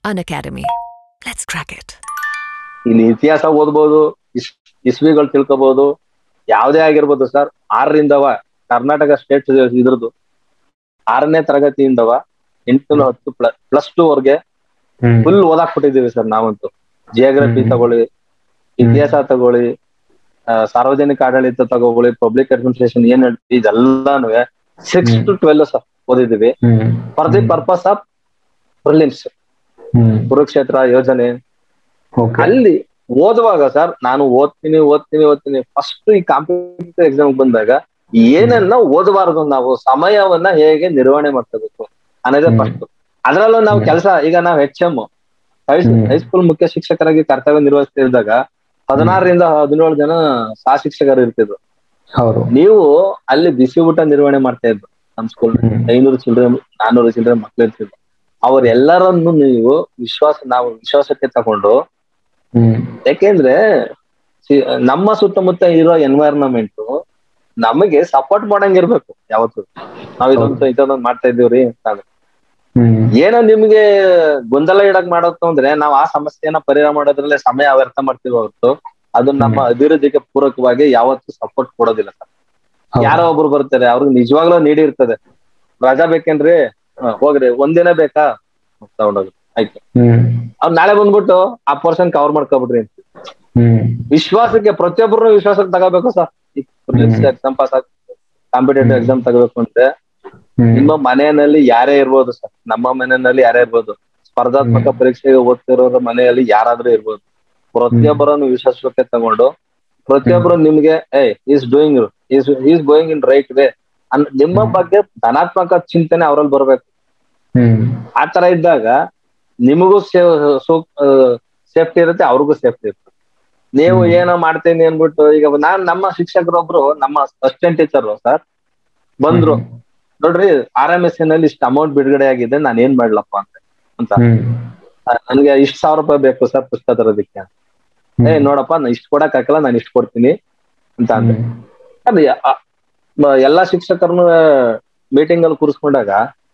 An academy. Let's crack it. ಇಲ್ಲಿ ಇತಿಹಾಸ ಓದ್ಬೋದು ಇಸ್- ಇಸ್ವಿಗಳು ತಿಳ್ಕೊಬಹುದು ಯಾವ್ದೇ ಆಗಿರ್ಬೋದು ಸರ್ ಆರರಿಂದವ ಕರ್ನಾಟಕ ಸ್ಟೇಟ್ ಇದ್ರದ್ದು ಆರನೇ ತರಗತಿಯಿಂದವ ಎಂಟು ಹತ್ತು ಪ್ಲಸ್ ಪ್ಲಸ್ ಟೂ ವರ್ಗೆ ಫುಲ್ ಓದಾಕ್ ಕೊಟ್ಟಿದ್ದೀವಿ ಸರ್ ನಾವಂತೂ ಜಿಯೋಗ್ರಫಿ ಹ್ಮ್. ತಗೊಳ್ಳಿ ಇತಿಹಾಸ ತಗೊಳ್ಳಿ ಆ, ಸಾರ್ವಜನಿಕ ಆಡಳಿತ ತಗೊಳ್ಳಿ ಪಬ್ಲಿಕ್ ಅಡ್ಮಿನಿಸ್ಟ್ರೇಷನ್ ಏನ್ ಹೇಳ್ತೀವಿ ಇದೆಲ್ಲಾನು six hmm. To twelve sir ಓದಿದ್ದೀವಿ for the purpose of prelims Kurukshetra Yojana ಅಲ್ಲಿ ಓದುವಾಗ ಸರ್ ನಾನು ಓದ್ತೀನಿ ಓದ್ತೀನಿ ಓದ್ತೀನಿ ಫಸ್ಟ್ ಈ ಕಾಂಪಿಟೇಟಿವ್ ಎಕ್ಸಾಮ್ ಬಂದಾಗ ಏನನ್ನ ಓದಬಾರದು ನಾವು ಸಮಯವನ್ನ ಹೇಗೆ ನಿರ್ವಹಣೆ ಮಾಡ್ಕೋಬೇಕು ಅನ್ನೋದೇ ಹ್ಮ್. ಫಸ್ಟ್ ಅದ್ರಲ್ಲೂ ನಾವು ಹ್ಮ್. ಕೆಲಸ ಈಗ ನಾವು ಹೆಚ್ ಎಂ ಹ್ಮ್. ಹೈಸ್ಕೂಲ್ ಮುಖ್ಯ ಶಿಕ್ಷಕರಾಗಿ ಕರ್ತವ್ಯ ನಿರ್ವಹಿಸ್ತಿದ್ದಾಗ ಹದಿನಾರರಿಂದ ಹದಿನೇಳು ಜನ ಸಹ ಶಿಕ್ಷಕರು ಇರ್ತಿದ್ರು ಹೌದು ನೀವು ಅಲ್ಲಿ ಬಿಸಿ ಊಟ ನಿರ್ವಹಣೆ ಮಾಡ್ತಾ ಇದ್ರು ನಮ್ ಸ್ಕೂಲ್ ಹ್ಮ್. ಐನೂರು ಚಿಲ್ಡ್ರನ್ ನಾನೂರು ಚಿಲ್ಡ್ರನ್ ಮಕ್ಳು ಇರ್ತಿದ್ರು ಅವರೆಲ್ಲರನ್ನು ನೀವು ವಿಶ್ವಾಸ ನಾವು ವಿಶ್ವಾಸಕ್ಕೆ ತಗೊಂಡು ಹ್ಮ್ ಯಾಕೆಂದ್ರೆ ಸಿ- ನಮ್ಮ ಸುತ್ತಮುತ್ತ ಇರೋ ಎನ್ವೈರನ್ಮೆಂಟ್ ನಮಗೆ ಸಪೋರ್ಟ್ ಮಾಡಂಗಿರ್ಬೇಕು ಯಾವತ್ತು ನಾವ್ ಇದೊಂದು ಇದೊಂದು ಮಾಡ್ತಾ ಇದೀವ್ರಿ ಅಂತ ಅಂದ್ರೆ. ಹ್ಮ್ ಏನೋ ನಿಮ್ಗೆ ಗೊಂದಲ ಇಡಕ್ ಮಾಡೋದು ಅಂದ್ರೆ ನಾವ್ ಆ ಸಮಸ್ಯೆನ ಪರಿಹಾರ ಮಾಡೋದ್ರಲ್ಲೇ ಸಮಯ ವ್ಯರ್ಥ ಮಾಡ್ತೀವಿ ಹೊರತು ಅದು ನಮ್ಮ ಹ್ಮ್. ಅಭಿವೃದ್ಧಿಗೆ ಪೂರಕವಾಗಿ ಯಾವತ್ತೂ ಸಪೋರ್ಟ್ ಕೊಡೋದಿಲ್ಲ ಸರ್ ಹೌದು. ಯಾರೋ ಒಬ್ರು ಬರ್ತಾರೆ ಅವ್ರಿಗೆ ನಿಜವಾಗ್ಲೂ ನೀಡಿ ಇರ್ತದೆ ರಜಾ ಬೇಕೇನ್ರಿ ಹ, ಹೋಗ್ರಿ ಒಂದಿನ ಬೇಕಾ ತಗೊಂಡೋಗ್ರಿ ಆಯ್ತು ಹ್ಮ್ ಅವ್ರು ನಾಳೆ ಬಂದ್ಬಿಟ್ಟು ಆ ಪರ್ಸನ್ ಕವರ್ ಮಾಡ್ಕೊಬಿಡ್ರಿ ಅಂತ ಹ್ಮ್ ವಿಶ್ವಾಸಕ್ಕೆ ಪ್ರತಿಯೊಬ್ಬರು ವಿಶ್ವಾಸಕ್ಕೆ ತಗೋಬೇಕು ಸರ್ ಹ್ಮ್. ಎಕ್ಸಾಮ್ ಪಾಸ್ ಆಗ ಕಾಂಪಿಟೇಟಿವ್ ಹ್ಮ್. ಎಕ್ಸಾಮ್ ತಗೋಬೇಕು ಅಂದ್ರೆ ಹ್ಮ್ ನಿಮ್ಮ ಮನೆಯಲ್ಲಿ ಯಾರೇ ಇರ್ಬೋದು ಸರ್ ನಮ್ಮ ಮನೆಯಲ್ಲಿ ಯಾರೇ ಇರ್ಬೋದು ಸ್ಪರ್ಧಾತ್ಮಕ ಹ್ಮ್. ಪರೀಕ್ಷೆಗೆ ಓದ್ತಿರೋರ ಮನೆಯಲ್ಲಿ ಯಾರಾದ್ರೂ ಇರ್ಬೋದು ಪ್ರತಿಯೊಬ್ಬರನ್ನು ವಿಶ್ವಾಸಕ್ಕೆ ತಗೊಂಡು ಪ್ರತಿಯೊಬ್ಬರು ನಿಮ್ಗೆ a is doing is going in right way ಅನ್ ನಿಮ್ಮ ಹ್ಮ್. ಬಗ್ಗೆ ಧನಾತ್ಮಕ ಚಿಂತನೆ ಅವ್ರಲ್ಲಿ ಬರ್ಬೇಕು ಹ್ಮ್ ಆ ತರ ಇದ್ದಾಗ ನಿಮಗೂ ಸೇಫ್ಟಿ ಇರುತ್ತೆ ಅವ್ರಿಗೂ ಸೇಫ್ಟಿ ಇರುತ್ತೆ ನೀವು ಹ್ಮ್. ಏನೋ ಮಾಡ್ತೀನಿ ಅನ್ಬಿಟ್ಟು ಈಗ ನಾನ್ ನಮ್ಮ ಶಿಕ್ಷಕರೊಬ್ರು ನಮ್ಮ ಅಸಿಸ್ಟೆಂಟ್ ಟೀಚರ್ ಸರ್ ಬಂದ್ರು ನೋಡ್ರಿ ಆರ್ ಎಂ ಎಸ್ ನಲ್ಲಿ ಇಷ್ಟು ಅಮೌಂಟ್ ಬಿಡುಗಡೆ ಆಗಿದೆ ನಾನು ಏನ್ ಮಾಡ್ಲಪ್ಪ ಅಂತ ಅಂತ ಹ್ಮ್ ಆ, ನನ್ಗೆ ಇಷ್ಟು ಸಾವಿರ ರೂಪಾಯಿ ಬೇಕು ಸರ್ ಪುಸ್ತಕ ತರೋದಕ್ಕೆ ಹ್ಮ್. ಏ ನೋಡಪ್ಪ ನಾ ಇಷ್ಟು ಕೊಡಕ್ ಹಾಕಲ್ಲ ನಾನು ಇಷ್ಟು ಕೊಡ್ತೀನಿ ಅಂತ ಅಂದ್ರೆ ಹ್ಮ್. ಅದು ಯ- ಆ, ಮ- ಎಲ್ಲಾ ಶಿಕ್ಷಕರನ್ನು ಮೀಟಿಂಗ್ ಅಲ್ಲಿ ಕೂರಿಸ್ಕೊಂಡಾಗ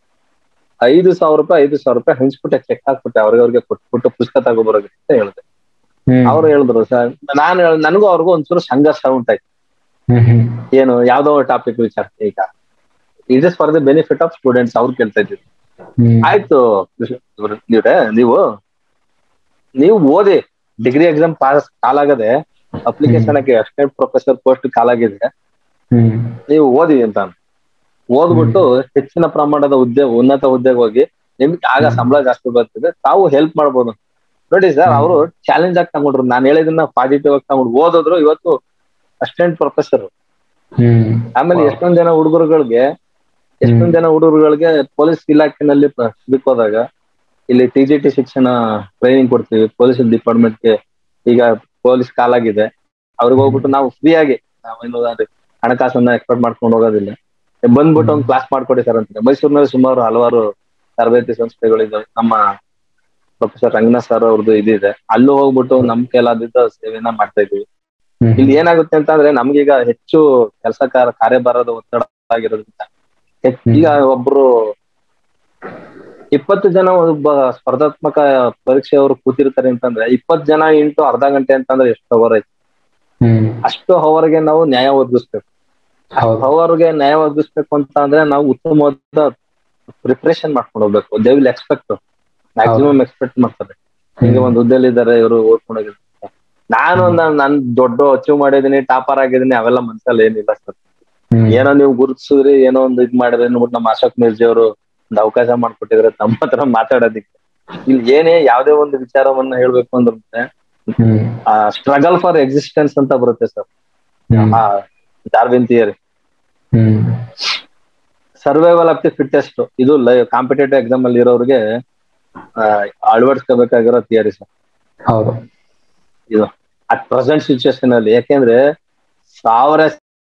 ಐದು ಸಾವಿರ ರೂಪಾಯಿ ಐದು ಸಾವಿರ ರೂಪಾಯಿ ಹಂಚ್ಬಿಟ್ಟೆ ಚೆಕ್ ಹಾಕ್ಬಿಟ್ಟೆ ಅವ್ರಿಗೆ ಅವ್ರಿಗೆ ಕೊಟ್ಬಿಟ್ಟು ಪುಸ್ತಕ ತಗೊಬರೋಕೆ ಅಂತ ಹೇಳಿದೆ ಹ್ಮ್. ಅವ್ರು ಹೇಳಿದ್ರು ಸರ್ ನಾನು ನನಗೂ ಅವ್ರಿಗೂ ಒಂಚೂರು ಸಂಘರ್ಷ ಉಂಟಾಯ್ತು ಹ್ಮ್ ಹ್ಮ್ ಏನು ಯಾವ್ದೋ ಟಾಪಿಕ್ ವಿಚಾರ ಈಗ it is for the benefit of students ಅವ್ರು ಕೇಳ್ತಾ ಇದ್ದೀವಿ ಹ್ಮ್. ಆಯ್ತು ಇವ್ರೆ ನೀವು ನೀವು ಓದಿ ಡಿಗ್ರಿ ಎಕ್ಸಾಮ್ ಪಾಸ್ ಕಾಲಾಗದೆ ಅಪ್ಲಿಕೇಶನ್ ಹಾಕಿ ಅಸಿಸ್ಟೆಂಟ್ ಪ್ರೊಫೆಸರ್ ಪೋಸ್ಟ್ ಕಾಲಾಗಿದೆ ಹ್ಮ್. ನೀವು ಓದಿ ಅಂತ ಓದ್ಬಿಟ್ಟು ಹೆಚ್ಚಿನ ಪ್ರಮಾಣದ ಹುದ್ದೆ ಉನ್ನತ ಹುದ್ದೆಗೆ ಹೋಗಿ ನಿಮ್ಗೆ ಆಗ ಸಂಬಳ ಜಾಸ್ತಿ ಬರ್ತದೆ ತಾವು ಹೆಲ್ಪ್ ಮಾಡ್ಬೋದು ನೋಡಿ ಸರ್ ಅವರು ಚಾಲೆಂಜ್ ಆಗಿ ತಗೊಂಡ್ರು ನಾನು ಹೇಳಿದನ್ನ ಪಾಸಿಟಿವ್ ಆಗಿ ತಗೊಂಡು ಓದಿದ್ರು ಇವತ್ತು ಅಸಿಸ್ಟೆಂಟ್ ಪ್ರೊಫೆಸರ್ ಹ್ಮ್. ಆಮೇಲೆ Wow. ಎಷ್ಟೊಂದ್ ಜನ ಹುಡುಗರುಗಳಿಗೆ ಎಷ್ಟೊಂದ್ ಜನ ಹುಡುಗರುಗಳಿಗೆ ಪೊಲೀಸ್ ಇಲಾಖೆನಲ್ಲಿ ಇದಕ್ ಹೋದಾಗ ಇಲ್ಲಿ ಟಿ ಜಿ ಟಿ ಶಿಕ್ಷಣ ಟ್ರೈನಿಂಗ್ ಕೊಡ್ತೀವಿ ಪೊಲೀಸ್ ಡಿಪಾರ್ಟ್ಮೆಂಟ್ಗೆ ಈಗ ಪೊಲೀಸ್ ಕಾಲಾಗಿದೆ ಅವ್ರಿಗೆ ಹೋಗ್ಬಿಟ್ಟು ನಾವು ಫ್ರೀ ಆಗಿ ನಾವೇನು ಅದೇ ಹಣಕಾಸನ್ನ ಎಕ್ಸ್ಪೆಕ್ಟ್ ಮಾಡ್ಕೊಂಡು ಹೋಗೋದಿಲ್ಲ ಬಂದ್ಬಿಟ್ಟು ಒಂದು ಕ್ಲಾಸ್ ಮಾಡ್ಕೊಡಿ ಸರ್ ಅಂತ ಮೈಸೂರಿನಲ್ಲಿ ಸುಮಾರು ಹಲವಾರು ತರಬೇತಿ ಸಂಸ್ಥೆಗಳಿದ್ದಾವೆ ನಮ್ಮ ಪ್ರೊಫೆಸರ್ ರಂಗನಾಥ್ ಸರ್ ಅವ್ರದ್ದು ಇದಿದೆ ಅಲ್ಲೂ ಹೋಗ್ಬಿಟ್ಟು ನಮ್ ಕೈಲಾದಿದ್ದ ಸೇವೆನ ಮಾಡ್ತಾ ಇದೀವಿ ಹ್ಮ್. ಇಲ್ಲಿ ಏನಾಗುತ್ತೆ ಅಂತ ಅಂದ್ರೆ ನಮ್ಗೀಗ ಹೆಚ್ಚು ಕೆಲಸ ಕಾರ್ಯಭಾರದ ಒತ್ತಡ ಆಗಿರೋದ್ರಿಂದ ಹೆಚ್- ಹ್ಮ್. ಈಗ ಒಬ್ರು ಇಪ್ಪತ್ತು ಜನ ಒಬ್ಬ ಸ್ಪರ್ಧಾತ್ಮಕ ಪರೀಕ್ಷೆಯವರು ಕೂತಿರ್ತಾರೆ ಅಂತಂದ್ರೆ ಇಪ್ಪತ್ತು ಜನ ಇಂಟು ಅರ್ಧ ಗಂಟೆ ಅಂತಂದ್ರೆ ಎಷ್ಟು ಅವರ್ ಐತಿ ಹ್ಮ್. ಅಷ್ಟು ಅವರ್ಗೆ ನಾವು ನ್ಯಾಯ ಒದಗಿಸ್ಬೇಕು ಹೌದು ಅವರ್ಗೆ ನ್ಯಾಯ ಒದಗಿಸ್ಬೇಕು ಅಂತ ಅಂದ್ರೆ ನಾವು ಉತ್ತಮವಾದ ಪ್ರಿಪ್ರೇಷನ್ ಮಾಡ್ಕೊಂಡು ಹೋಗ್ಬೇಕು they will expect maximum expect ಮಾಡ್ತಾರೆ ಈಗ ಒಂದ್ ಹುದ್ದೆಲಿ ಇದಾರೆ ಇವರು ಓದ್ಕೊಂಡು ಹೋಗಿರ್ತಾರೆ ನಾನು ನಾನ್ ನನ್ ದೊಡ್ಡ ಅಚೀವ್ ಮಾಡಿದೀನಿ ಟಾಪರ್ ಆಗಿದ್ದೀನಿ ಅವೆಲ್ಲ ಮನ್ಸಲ್ಲಿ ಏನಿಲ್ಲ ಸರ್ ಹ್ಮ್. ಏನೋ ನೀವು ಗುರುತಿಸಿದ್ರಿ ಏನೋ ಒಂದು ಇದ್ ಮಾಡಿದ್ರೆ ಅಂದ್ಬಿಟ್ಟು ನಮ್ಮ ಅಶೋಕ್ ಮಿರ್ಜಿ ಅವರು ಒಂದು ಅವಕಾಶ ಮಾಡ್ಕೊಟ್ಟಿದ್ರೆ ತಮ್ಮ ಹತ್ರ ಮಾತಾಡೋದಿಕ್ಕೆ ಇಲ್ಲಿ ಏನೇ ಯಾವ್ದೇ ಒಂದು ವಿಚಾರವನ್ನ ಹೇಳ್ಬೇಕು ಅಂದ್ರೆ ಹ್ಮ್. ಸ್ಟ್ರಗಲ್ ಫಾರ್ ಎಕ್ಸಿಸ್ಟೆನ್ಸ್ ಅಂತ ಬರುತ್ತೆ ಸರ್ ಹ್ಮ್. ಆ Darwin theory hmm. Survival of the fittest ಇದು ಕಾಂಪಿಟೇಟಿವ್ ಎಕ್ಸಾಮ್ ಅಲ್ಲಿ ಇರೋರಿಗೆ ಆ, ಅಳವಡಿಸ್ಕೋಬೇಕಾಗಿರೋ ಥಿಯರಿ ಸರ್ ಹೌದು ಇದು ಅಟ್ ಪ್ರೆಸೆಂಟ್ ಸಿಚುವೇಶನ್ ಅಲ್ಲಿ ಯಾಕೆಂದ್ರೆ ಸಾವಿರ